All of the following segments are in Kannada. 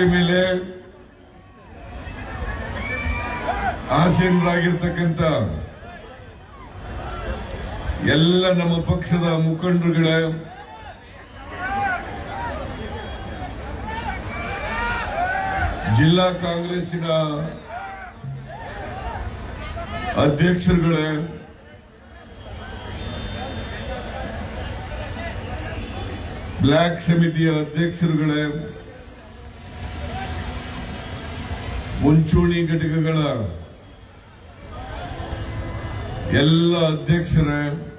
ವೇದಿಕೆ ಮೇಲೆ ಆಸೀನರಾಗಿರ್ತಕ್ಕಂಥ ಎಲ್ಲ ನಮ್ಮ ಪಕ್ಷದ ಮುಖಂಡರುಗಳೇ ಜಿಲ್ಲಾ ಕಾಂಗ್ರೆಸ್ಸಿನ ಅಧ್ಯಕ್ಷರುಗಳೇ ಬ್ಲಾಕ್ ಸಮಿತಿಯ ಅಧ್ಯಕ್ಷರುಗಳೇ ಮುಂಚೂಣಿ ಘಟಕಗಳ ಎಲ್ಲ ಅಧ್ಯಕ್ಷರೇ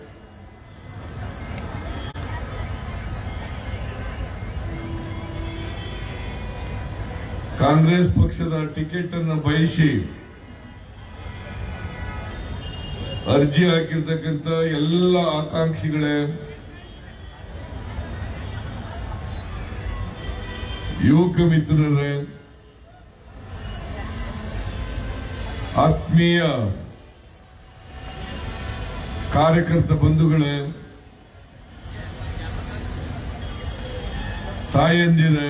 ಕಾಂಗ್ರೆಸ್ ಪಕ್ಷದ ಟಿಕೆಟ್ ಅನ್ನು ಬಯಸಿ ಅರ್ಜಿ ಹಾಕಿರ್ತಕ್ಕಂಥ ಎಲ್ಲ ಆಕಾಂಕ್ಷಿಗಳೇ ಯುವಕ ಮಿತ್ರರೇ ಆತ್ಮೀಯ ಕಾರ್ಯಕರ್ತ ಬಂಧುಗಳೇ ತಾಯಂದಿರೇ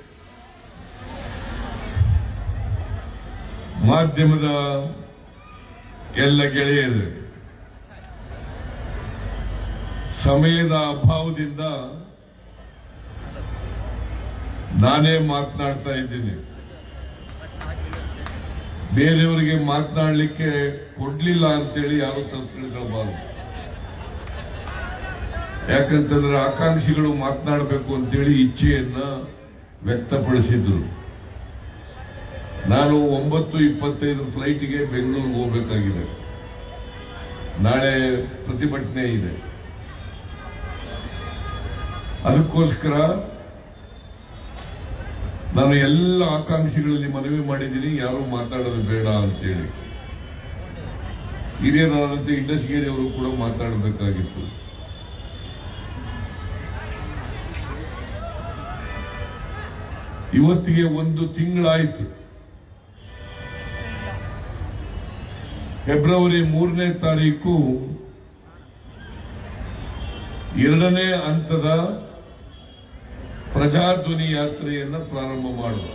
ಮಾಧ್ಯಮದ ಎಲ್ಲ ಗೆಳೆಯರು ಸಮಯದ ಅಭಾವದಿಂದ ನಾನೇ ಮಾತನಾಡ್ತಾ ಇದ್ದೀನಿ ಬೇರೆಯವರಿಗೆ ಮಾತನಾಡಲಿಕ್ಕೆ ಕೊಡ್ಲಿಲ್ಲ ಅಂತೇಳಿ ಯಾರು ತಪ್ಪು ತಿಳ್ಕೊಳ್ಬಾರ್ದು ಯಾಕಂತಂದ್ರೆ ಆಕಾಂಕ್ಷಿಗಳು ಮಾತನಾಡಬೇಕು ಅಂತೇಳಿ ಇಚ್ಛೆಯನ್ನ ವ್ಯಕ್ತಪಡಿಸಿದ್ರು ನಾನು ಒಂಬತ್ತು ಇಪ್ಪತ್ತೈದು ಫ್ಲೈಟ್ಗೆ ಬೆಂಗಳೂರಿಗೆ ಹೋಗಬೇಕಾಗಿದೆ ನಾಳೆ ಪ್ರತಿಭಟನೆ ಇದೆ ಅದಕ್ಕೋಸ್ಕರ ನಾನು ಎಲ್ಲ ಆಕಾಂಕ್ಷಿಗಳಲ್ಲಿ ಮನವಿ ಮಾಡಿದ್ದೀನಿ ಯಾರು ಮಾತಾಡೋದು ಬೇಡ ಅಂತೇಳಿ ಹಿರಿಯರಾದಂತೆ ಇಂಡಸ್ಗೇರಿ ಅವರು ಕೂಡ ಮಾತಾಡಬೇಕಾಗಿತ್ತು ಇವತ್ತಿಗೆ ಒಂದು ತಿಂಗಳಾಯಿತು ಫೆಬ್ರವರಿ ಮೂರನೇ ತಾರೀಕು ಎರಡನೇ ಹಂತದ ಪ್ರಜಾಧ್ವನಿ ಯಾತ್ರೆಯನ್ನ ಪ್ರಾರಂಭ ಮಾಡುವ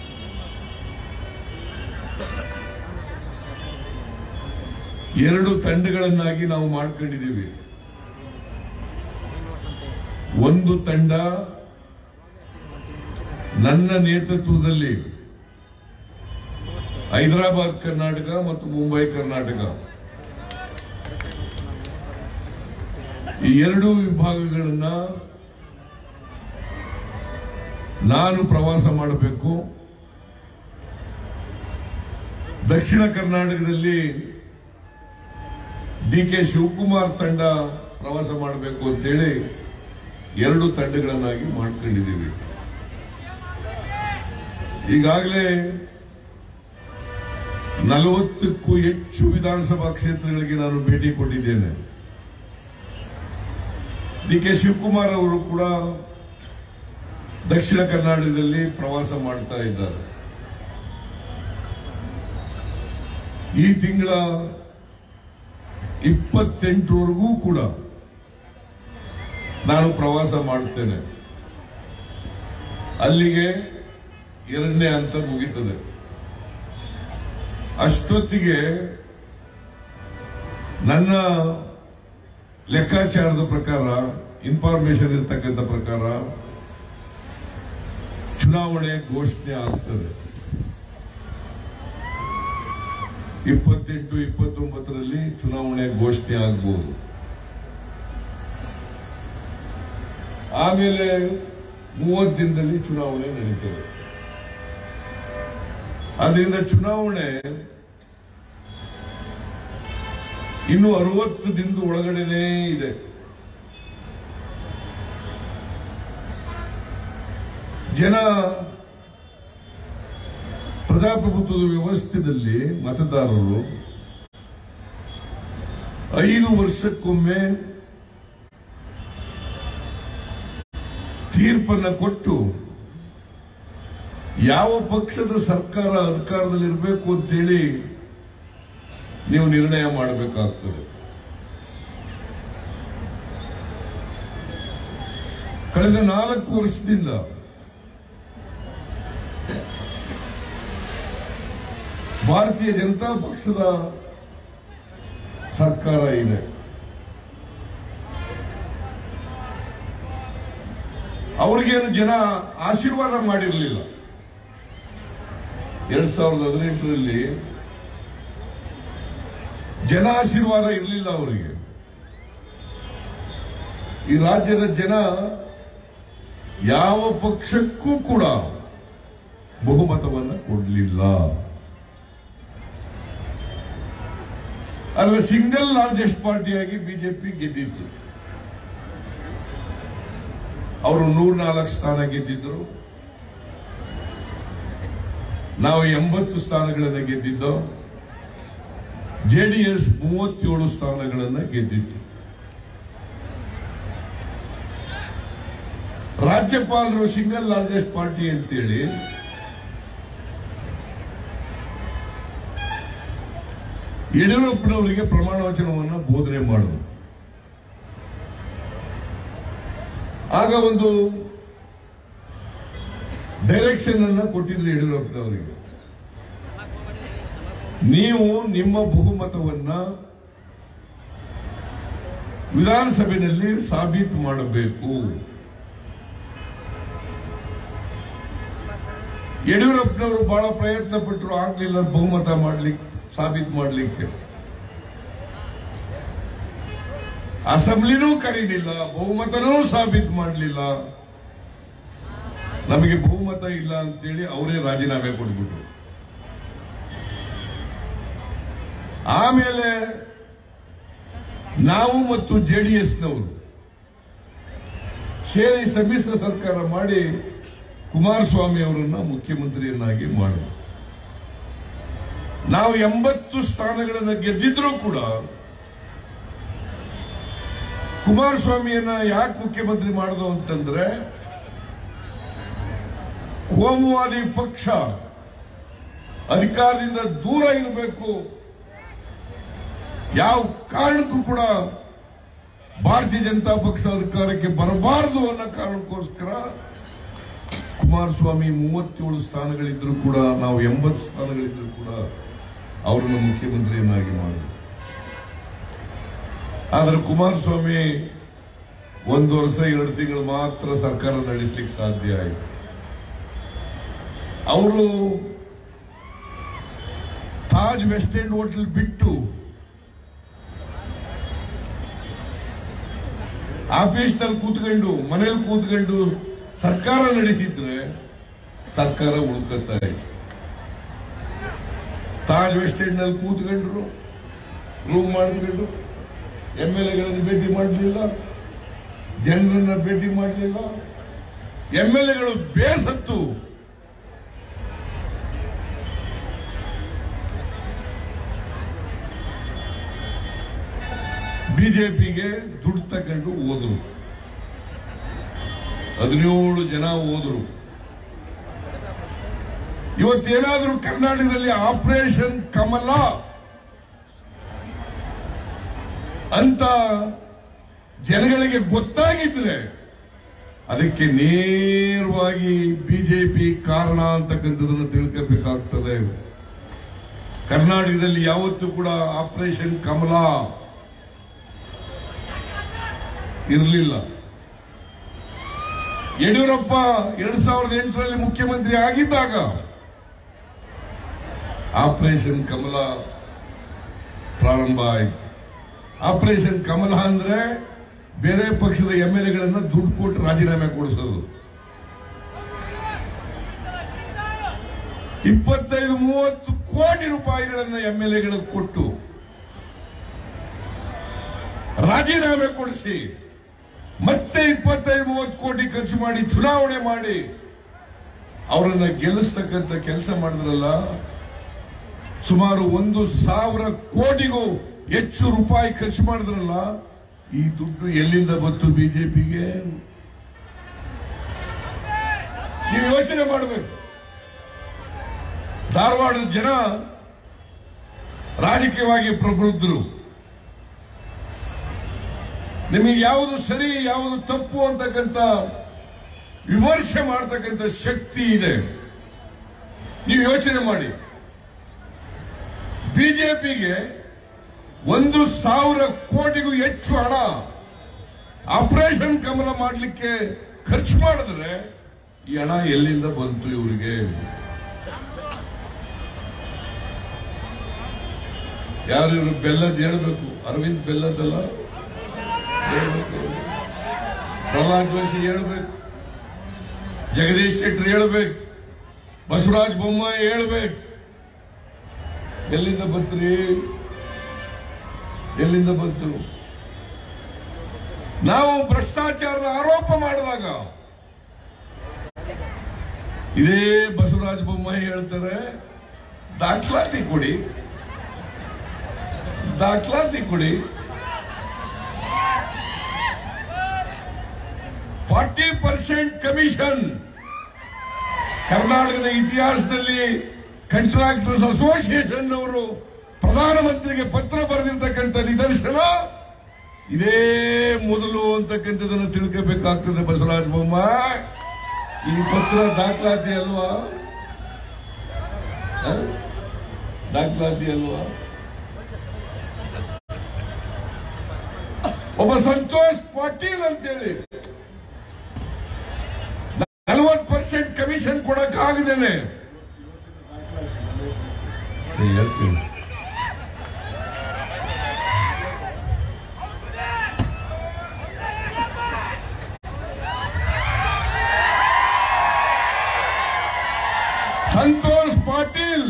ಎರಡು ತಂಡಗಳನ್ನಾಗಿ ನಾವು ಮಾಡ್ಕೊಂಡಿದ್ದೀವಿ ಒಂದು ತಂಡ ನನ್ನ ನೇತೃತ್ವದಲ್ಲಿ ಹೈದರಾಬಾದ್ ಕರ್ನಾಟಕ ಮತ್ತು ಮುಂಬೈ ಕರ್ನಾಟಕ ಈ ಎರಡೂ ವಿಭಾಗಗಳನ್ನ ನಾನು ಪ್ರವಾಸ ಮಾಡಬೇಕು ದಕ್ಷಿಣ ಕರ್ನಾಟಕದಲ್ಲಿ ಡಿ ಕೆ ಶಿವಕುಮಾರ್ ತಂಡ ಪ್ರವಾಸ ಮಾಡಬೇಕು ಅಂತೇಳಿ ಎರಡು ತಂಡಗಳನ್ನಾಗಿ ಮಾಡ್ಕೊಂಡಿದ್ದೀವಿ ಈಗಾಗಲೇ ನಲವತ್ತಕ್ಕೂ ಹೆಚ್ಚು ವಿಧಾನಸಭಾ ಕ್ಷೇತ್ರಗಳಿಗೆ ನಾನು ಭೇಟಿ ಕೊಟ್ಟಿದ್ದೇನೆ ಡಿ ಕೆ ಶಿವಕುಮಾರ್ ಅವರು ಕೂಡ ದಕ್ಷಿಣ ಕರ್ನಾಟಕದಲ್ಲಿ ಪ್ರವಾಸ ಮಾಡ್ತಾ ಇದ್ದಾರೆ ಈ ತಿಂಗಳ ಇಪ್ಪತ್ತೆಂಟರವರೆಗೂ ಕೂಡ ನಾನು ಪ್ರವಾಸ ಮಾಡುತ್ತೇನೆ ಅಲ್ಲಿಗೆ ಎರಡನೇ ಹಂತ ಮುಗೀತದೆ ಅಷ್ಟೊತ್ತಿಗೆ ನನ್ನ ಲೆಕ್ಕಾಚಾರದ ಪ್ರಕಾರ ಇನ್ಫಾರ್ಮೇಶನ್ ಇರ್ತಕ್ಕಂಥ ಪ್ರಕಾರ ಚುನಾವಣೆ ಘೋಷಣೆ ಆಗ್ತದೆ ಇಪ್ಪತ್ತೆಂಟು ಇಪ್ಪತ್ತೊಂಬತ್ತರಲ್ಲಿ ಚುನಾವಣೆ ಘೋಷಣೆ ಆಗ್ಬೋದು ಆಮೇಲೆ ಮೂವತ್ತು ದಿನದಲ್ಲಿ ಚುನಾವಣೆ ನಡೀತದೆ ಅದರಿಂದ ಚುನಾವಣೆ ಇನ್ನು ಅರವತ್ತು ದಿನದ ಒಳಗಡೆನೇ ಇದೆ ಜನ ಪ್ರಜಾಪ್ರಭುತ್ವದ ವ್ಯವಸ್ಥೆಯಲ್ಲಿ ಮತದಾರರು ಐದು ವರ್ಷಕ್ಕೊಮ್ಮೆ ತೀರ್ಪನ್ನ ಕೊಟ್ಟು ಯಾವ ಪಕ್ಷದ ಸರ್ಕಾರ ಅಧಿಕಾರದಲ್ಲಿರಬೇಕು ಅಂತೇಳಿ ನೀವು ನಿರ್ಣಯ ಮಾಡಬೇಕಾಗ್ತದೆ ಕಳೆದ ನಾಲ್ಕು ವರ್ಷದಿಂದ ಭಾರತೀಯ ಜನತಾ ಪಕ್ಷದ ಸರ್ಕಾರ ಇದೆ ಅವ್ರಿಗೇನು ಜನ ಆಶೀರ್ವಾದ ಮಾಡಿರಲಿಲ್ಲ ಎರಡ್ ಸಾವಿರದ ಹದಿನೆಂಟರಲ್ಲಿ ಜನ ಆಶೀರ್ವಾದ ಇರಲಿಲ್ಲ ಅವರಿಗೆ ಈ ರಾಜ್ಯದ ಜನ ಯಾವ ಪಕ್ಷಕ್ಕೂ ಕೂಡ ಬಹುಮತವನ್ನ ಕೊಡಲಿಲ್ಲ ಅಲ್ಲ ಸಿಂಗಲ್ ಲಾರ್ಜೆಸ್ಟ್ ಪಾರ್ಟಿಯಾಗಿ ಬಿಜೆಪಿ ಗೆದ್ದಿತ್ತು ಅವರು ನೂರ್ನಾಲ್ಕು ಸ್ಥಾನ ಗೆದ್ದಿದ್ರು ನಾವು ಎಂಬತ್ತು ಸ್ಥಾನಗಳನ್ನು ಗೆದ್ದಿದ್ದು ಜೆಡಿಎಸ್ ಮೂವತ್ತೇಳು ಸ್ಥಾನಗಳನ್ನು ಗೆದ್ದಿತ್ತು ರಾಜ್ಯಪಾಲರು ಸಿಂಗಲ್ ಲಾರ್ಜೆಸ್ಟ್ ಪಾರ್ಟಿ ಅಂತೇಳಿ ಯಡಿಯೂರಪ್ಪನವರಿಗೆ ಪ್ರಮಾಣ ವಚನವನ್ನು ಬೋಧನೆ ಮಾಡುದು ಆಗ ಒಂದು ಡೈರೆಕ್ಷನ್ ಅನ್ನ ಕೊಟ್ಟಿದ್ರು ಯಡಿಯೂರಪ್ಪನವರಿಗೆ ನೀವು ನಿಮ್ಮ ಬಹುಮತವನ್ನ ವಿಧಾನಸಭೆಯಲ್ಲಿ ಸಾಬೀತು ಮಾಡಬೇಕು ಯಡಿಯೂರಪ್ಪನವರು ಬಹಳ ಪ್ರಯತ್ನ ಪಟ್ಟರು ಆಗ್ಲಿಲ್ಲ ಬಹುಮತ ಮಾಡ್ಲಿಕ್ಕೆ ಸಾಬೀತು ಮಾಡಲಿಕ್ಕೆ ಅಸೆಂಬ್ಲಿನೂ ಕರೀಲಿಲ್ಲ ಬಹುಮತನೂ ಸಾಬೀತು ಮಾಡಲಿಲ್ಲ ನಮಗೆ ಬಹುಮತ ಇಲ್ಲ ಅಂತೇಳಿ ಅವರೇ ರಾಜೀನಾಮೆ ಕೊಟ್ಬಿಟ್ರು ಆಮೇಲೆ ನಾವು ಮತ್ತು ಜೆಡಿಎಸ್ನವರು ಸೇರಿ ಸಮ್ಮಿಶ್ರ ಸರ್ಕಾರ ಮಾಡಿ ಕುಮಾರಸ್ವಾಮಿ ಅವರನ್ನ ಮುಖ್ಯಮಂತ್ರಿಯನ್ನಾಗಿ ಮಾಡಿದ್ರು ನಾವು ಎಂಬತ್ತು ಸ್ಥಾನಗಳನ್ನು ಗೆದ್ದಿದ್ರೂ ಕೂಡ ಕುಮಾರಸ್ವಾಮಿಯನ್ನ ಯಾಕೆ ಮುಖ್ಯಮಂತ್ರಿ ಮಾಡೋದು ಅಂತಂದ್ರೆ ಕೋಮುವಾದಿ ಪಕ್ಷ ಅಧಿಕಾರದಿಂದ ದೂರ ಇರಬೇಕು ಯಾವ ಕಾರಣಕ್ಕೂ ಕೂಡ ಭಾರತೀಯ ಜನತಾ ಪಕ್ಷ ಅಧಿಕಾರಕ್ಕೆ ಬರಬಾರದು ಅನ್ನೋ ಕಾರಣಕ್ಕೋಸ್ಕರ ಕುಮಾರಸ್ವಾಮಿ ಮೂವತ್ತೇಳು ಸ್ಥಾನಗಳಿದ್ರು ಕೂಡ ನಾವು ಎಂಬತ್ತು ಸ್ಥಾನಗಳಿದ್ರು ಕೂಡ ಅವರನ್ನು ಮುಖ್ಯಮಂತ್ರಿಯನ್ನಾಗಿ ಮಾಡಿದ್ರು ಆದರೆ ಕುಮಾರಸ್ವಾಮಿ ಒಂದು ವರ್ಷ ಎರಡು ತಿಂಗಳು ಮಾತ್ರ ಸರ್ಕಾರ ನಡೆಸಲಿಕ್ಕೆ ಸಾಧ್ಯ ಆಯಿತು ಅವರು ತಾಜ್ ವೆಸ್ಟ್ ಎಂಡ್ ಹೋಟೆಲ್ ಬಿಟ್ಟು ಆಫೀಸ್ನಲ್ಲಿ ಕೂತ್ಕೊಂಡು ಮನೇಲಿ ಕೂತ್ಕೊಂಡು ಸರ್ಕಾರ ನಡೆಸಿದ್ರೆ ಸರ್ಕಾರ ಉಳ್ಕತ್ತಾ ಇತ್ತು ತಾಜ್ ವೆಸ್ಟ್ ಎಂಡ್ ನಲ್ಲಿ ಕೂತ್ಕೊಂಡ್ರು ರೂಮ್ ಮಾಡ್ಕೊಂಡು ಎಂ ಎಲ್ ಎಗಳನ್ನು ಭೇಟಿ ಮಾಡಲಿಲ್ಲ ಜನರನ್ನ ಭೇಟಿ ಮಾಡಲಿಲ್ಲ ಎಂ ಎಲ್ ಎಗಳು ಬೇಸತ್ತು ಬಿಜೆಪಿಗೆ ದುಡ್ಡು ತಗೊಂಡು ಹೋದ್ರು ಹದಿನೇಳು ಜನ ಹೋದ್ರು ಇವತ್ತೇನಾದ್ರೂ ಕರ್ನಾಟಕದಲ್ಲಿ ಆಪರೇಷನ್ ಕಮಲ ಅಂತ ಜನಗಳಿಗೆ ಗೊತ್ತಾಗಿದ್ರೆ ಅದಕ್ಕೆ ನೇರವಾಗಿ ಬಿಜೆಪಿ ಕಾರಣ ಅಂತಕ್ಕಂಥದನ್ನು ತಿಳ್ಕೋಬೇಕಾಗ್ತದೆ ಕರ್ನಾಟಕದಲ್ಲಿ ಯಾವತ್ತೂ ಕೂಡ ಆಪರೇಷನ್ ಕಮಲ ಇರಲಿಲ್ಲ ಯಡಿಯೂರಪ್ಪ ಎರಡ್ ಸಾವಿರದ ಎಂಟರಲ್ಲಿ ಮುಖ್ಯಮಂತ್ರಿ ಆಗಿದ್ದಾಗ ಆಪರೇಷನ್ ಕಮಲ ಪ್ರಾರಂಭ ಆಯಿತು ಆಪರೇಷನ್ ಕಮಲ ಅಂದ್ರೆ ಬೇರೆ ಪಕ್ಷದ ಎಂ ಎಲ್ ಎಗಳನ್ನ ದುಡ್ಡು ಕೊಟ್ಟು ರಾಜೀನಾಮೆ ಕೊಡಿಸೋದು ಇಪ್ಪತ್ತೈದು ಮೂವತ್ತು ಕೋಟಿ ರೂಪಾಯಿಗಳನ್ನ ಎಂ ಎಲ್ ಎಗಳಿಗೆ ಕೊಟ್ಟು ರಾಜೀನಾಮೆ ಕೊಡಿಸಿ ಮತ್ತೆ ಇಪ್ಪತ್ತೈದು ಮೂವತ್ತು ಕೋಟಿ ಖರ್ಚು ಮಾಡಿ ಚುನಾವಣೆ ಮಾಡಿ ಅವರನ್ನ ಗೆಲ್ಲಿಸ್ತಕ್ಕಂಥ ಕೆಲಸ ಮಾಡಿದ್ರಲ್ಲ ಸುಮಾರು ಒಂದು ಸಾವಿರ ಕೋಟಿಗೂ ಹೆಚ್ಚು ರೂಪಾಯಿ ಖರ್ಚು ಮಾಡಿದ್ರಲ್ಲ ಈ ದುಡ್ಡು ಎಲ್ಲಿಂದ ಬಂತು ಬಿಜೆಪಿಗೆ ನೀವು ಯೋಚನೆ ಮಾಡಬೇಕು ಧಾರವಾಡದ ಜನ ರಾಜಕೀಯವಾಗಿ ಪ್ರಬುದ್ಧರು ನಿಮಗೆ ಯಾವುದು ಸರಿ ಯಾವುದು ತಪ್ಪು ಅಂತಕ್ಕಂಥ ವಿಮರ್ಶೆ ಮಾಡತಕ್ಕಂಥ ಶಕ್ತಿ ಇದೆ ನೀವು ಯೋಚನೆ ಮಾಡಿ ಬಿಜೆಪಿಗೆ ಒಂದು ಸಾವಿರ ಕೋಟಿಗೂ ಹೆಚ್ಚು ಹಣ ಆಪರೇಷನ್ ಕಮಲ ಮಾಡಲಿಕ್ಕೆ ಖರ್ಚು ಮಾಡಿದ್ರೆ ಈ ಹಣ ಎಲ್ಲಿಂದ ಬಂತು ಇವರಿಗೆ ಯಾರು ಇವರು ಬೆಲ್ಲದ್ ಹೇಳ್ಬೇಕು ಅರವಿಂದ್ ಬೆಲ್ಲದಲ್ಲ ಹೇಳ್ಬೇಕು ಪ್ರಹ್ಲಾದ್ ಜೋಶಿ ಹೇಳ್ಬೇಕು ಜಗದೀಶ್ ಶೆಟ್ಟರ್ ಹೇಳ್ಬೇಕು ಬಸವರಾಜ ಬೊಮ್ಮಾಯಿ ಹೇಳ್ಬೇಕು ಎಲ್ಲಿಂದ ಬಂತ್ರಿ ಎಲ್ಲಿಂದ ಬಂತು ನಾವು ಭ್ರಷ್ಟಾಚಾರದ ಆರೋಪ ಮಾಡಿದಾಗ ಇದೇ ಬಸವರಾಜ ಬೊಮ್ಮಾಯಿ ಹೇಳ್ತಾರೆ ದಾಖಲಾತಿ ಕೊಡಿ ದಾಖಲಾತಿ ಕೊಡಿ ಫಾರ್ಟಿ ಪರ್ಸೆಂಟ್ ಕಮಿಷನ್ ಕರ್ನಾಟಕದ ಇತಿಹಾಸದಲ್ಲಿ ಕಂಟ್ರಾಕ್ಟರ್ಸ್ ಅಸೋಸಿಯೇಷನ್ ಅವರು ಪ್ರಧಾನಮಂತ್ರಿಗೆ ಪತ್ರ ಬರೆದಿರ್ತಕ್ಕಂಥ ನಿದರ್ಶನ ಇದೇ ಮೊದಲು ಅಂತಕ್ಕಂಥದ್ದನ್ನು ತಿಳ್ಕೋಬೇಕಾಗ್ತದೆ ಬಸವರಾಜ ಬೊಮ್ಮಾಯಿ ಈ ಪತ್ರ ದಾಖಲಾತಿ ಅಲ್ವಾ ಹ? ದಾಖಲಾತಿ ಅಲ್ವಾ ಒಬ್ಬ ಸಂತೋಷ್ ಪಾಟೀಲ್ ಅಂತೇಳಿ ನಲವತ್ತು ಪರ್ಸೆಂಟ್ ಕಮಿಷನ್ ಕೊಡಕ್ಕಾಗದೇನೆ ಹೇಳ್ತೀನಿ ಸಂತೋಷ್ ಪಾಟೀಲ್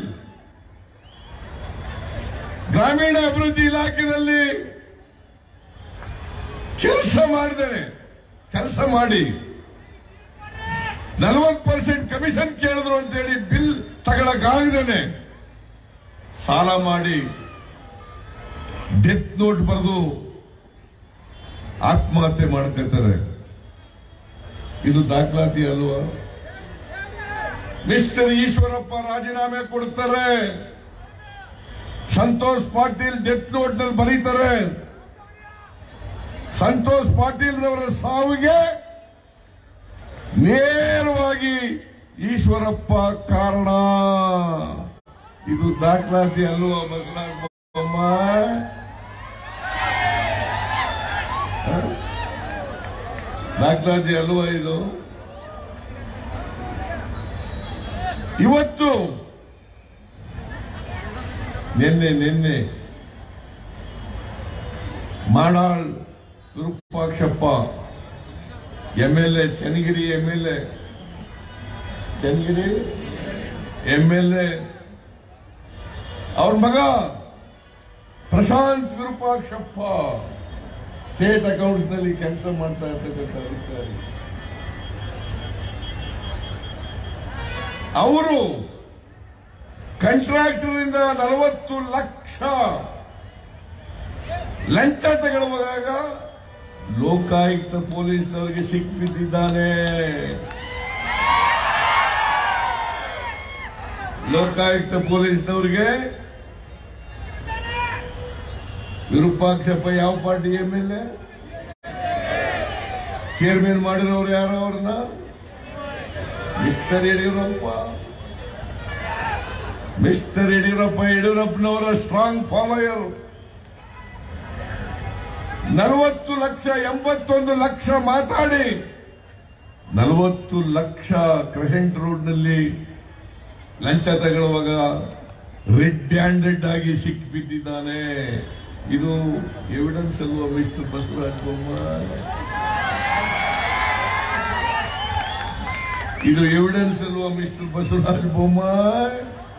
ಗ್ರಾಮೀಣ ಅಭಿವೃದ್ಧಿ ಇಲಾಖೆಯಲ್ಲಿ ಕೆಲಸ ಮಾಡಿದ್ದೇನೆ ಕೆಲಸ ಮಾಡಿ ನಲವತ್ತು ಪರ್ಸೆಂಟ್ ಕಮಿಷನ್ ಕೇಳಿದ್ರು ಅಂತೇಳಿ ಬಿಲ್ ತಗೊಳಕ್ಕಾಗದೇನೆ ಸಾಲ ಮಾಡಿ ಡೆತ್ ನೋಟ್ ಬರೆದು ಆತ್ಮಹತ್ಯೆ ಮಾಡ್ಕೊತಾರೆ ಇದು ದಾಖಲಾತಿ ಅಲ್ವಾ ಮಿಸ್ಟರ್ ಈಶ್ವರಪ್ಪ ರಾಜೀನಾಮೆ ಕೊಡ್ತಾರೆ ಸಂತೋಷ್ ಪಾಟೀಲ್ ಡೆತ್ ನೋಟ್ ನಲ್ಲಿ ಬರೀತಾರೆ ಸಂತೋಷ್ ಪಾಟೀಲ್ ರವರ ಸಾವಿಗೆ ನೇರವಾಗಿ ಈಶ್ವರಪ್ಪ ಕಾರಣ ಇದು ದಾಖಲಾತಿ ಅಲ್ವಾ ಬಸವರಾಜ ಬೊಮ್ಮಾಯಿ? ಹ? ದಾಖಲಾತಿ ಅಲ್ವಾ ಇದು ಇವತ್ತು ನಿನ್ನೆ ನಿನ್ನೆ Madal Virupakshappa MLA Channagiri MLA Channagiri MLA ಅವ್ರ ಮಗ ಪ್ರಶಾಂತ್ ವಿರೂಪಾಕ್ಷಪ್ಪ ಸ್ಟೇಟ್ ಅಕೌಂಟ್ಸ್ ನಲ್ಲಿ ಕೆಲಸ ಮಾಡ್ತಾ ಇರ್ತಕ್ಕಂಥ ಅಧಿಕಾರಿ ಅವರು ಕಾಂಟ್ರಾಕ್ಟರ್ ಇಂದ ನಲವತ್ತು ಲಕ್ಷ ಲಂಚ ತಗೊಳ್ಳುವಾಗ ಲೋಕಾಯುಕ್ತ ಪೊಲೀಸ್ನವರಿಗೆ ಸಿಕ್ಬಿದ್ದಿದ್ದಾನೆ ಲೋಕಾಯುಕ್ತ ಪೊಲೀಸ್ನವರಿಗೆ ವಿರೂಪಾಕ್ಷಪ್ಪ ಯಾವ party M L A chairman ಮಾಡಿರೋರು ಯಾರು ಅವ್ರನ್ನ ಮಿಸ್ಟರ್ ಯಡಿಯೂರಪ್ಪ ಮಿಸ್ಟರ್ ಯಡಿಯೂರಪ್ಪ ಯಡಿಯೂರಪ್ಪನವರ ಸ್ಟ್ರಾಂಗ್ ಫಾಲೋಯರ್ ನಲವತ್ತು ಲಕ್ಷ ಎಂಬತ್ತೊಂದು ಲಕ್ಷ ಮಾತಾಡಿ ನಲವತ್ತು ಲಕ್ಷ ಕ್ರೆಸೆಂಟ್ ರೋಡ್ನಲ್ಲಿ ಲಂಚ ತಗೊಳ್ಳುವಾಗ ರೆಡ್ ಹ್ಯಾಂಡೆಡ್ ಆಗಿ ಸಿಕ್ಕಿಬಿದ್ದಿದ್ದಾನೆ ಇದು ಎವಿಡೆನ್ಸ್ ಅಲ್ವಾ ಮಿಸ್ಟರ್ ಬಸವರಾಜ ಬೊಮ್ಮಾಯಿ ಇದು ಎವಿಡೆನ್ಸ್ ಅಲ್ವಾ ಮಿಸ್ಟರ್ ಬಸವರಾಜ ಬೊಮ್ಮಾಯಿ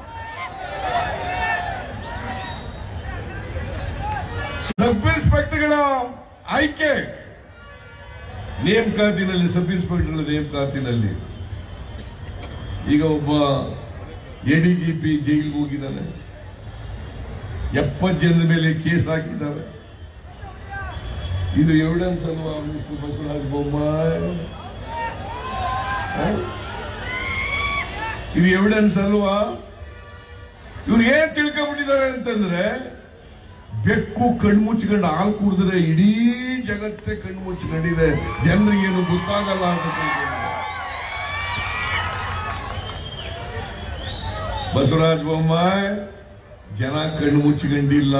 ಸಬ್ ಇನ್ಸ್ಪೆಕ್ಟರ್ಗಳ ಆಯ್ಕೆ ನೇಮಕಾತಿನಲ್ಲಿ ಸಬ್ ಇನ್ಸ್ಪೆಕ್ಟರ್ಗಳ ನೇಮಕಾತಿನಲ್ಲಿ ಈಗ ಒಬ್ಬ ಎಡಿಜಿಪಿ ಜೈಲಿಗೆ ಹೋಗಿದ್ದಾನೆ ಎಪ್ಪತ್ತು ಜನದ ಮೇಲೆ ಕೇಸ್ ಹಾಕಿದ್ದಾರೆ ಇದು ಎವಿಡೆನ್ಸ್ ಅಲ್ವಾ ಮಿಸ್ಟರ್ ಬಸವರಾಜ ಬೊಮ್ಮಾಯಿ ಹ? ಇದು ಎವಿಡೆನ್ಸ್ ಅಲ್ವಾ ಇವ್ರು ಏನ್ ತಿಳ್ಕೊಂಡ್ಬಿಟ್ಟಿದ್ದಾರೆ ಅಂತಂದ್ರೆ ಬೆಕ್ಕು ಕಣ್ಮುಚ್ಕೊಂಡು ಹಾಲು ಕುಡಿದ್ರೆ ಇಡೀ ಜಗತ್ತೇ ಕಣ್ಮುಚ್ಕೊಂಡಿದೆ ಜನರಿಗೇನು ಗೊತ್ತಾಗಲ್ಲ ಅಂತ ತಿಳ್ಕೊಂಡಿದ್ದಾರೆ. ಬಸವರಾಜ ಬೊಮ್ಮಾಯಿ ಜನ ಕಣ್ಣು ಮುಚ್ಚಿಕೊಂಡಿಲ್ಲ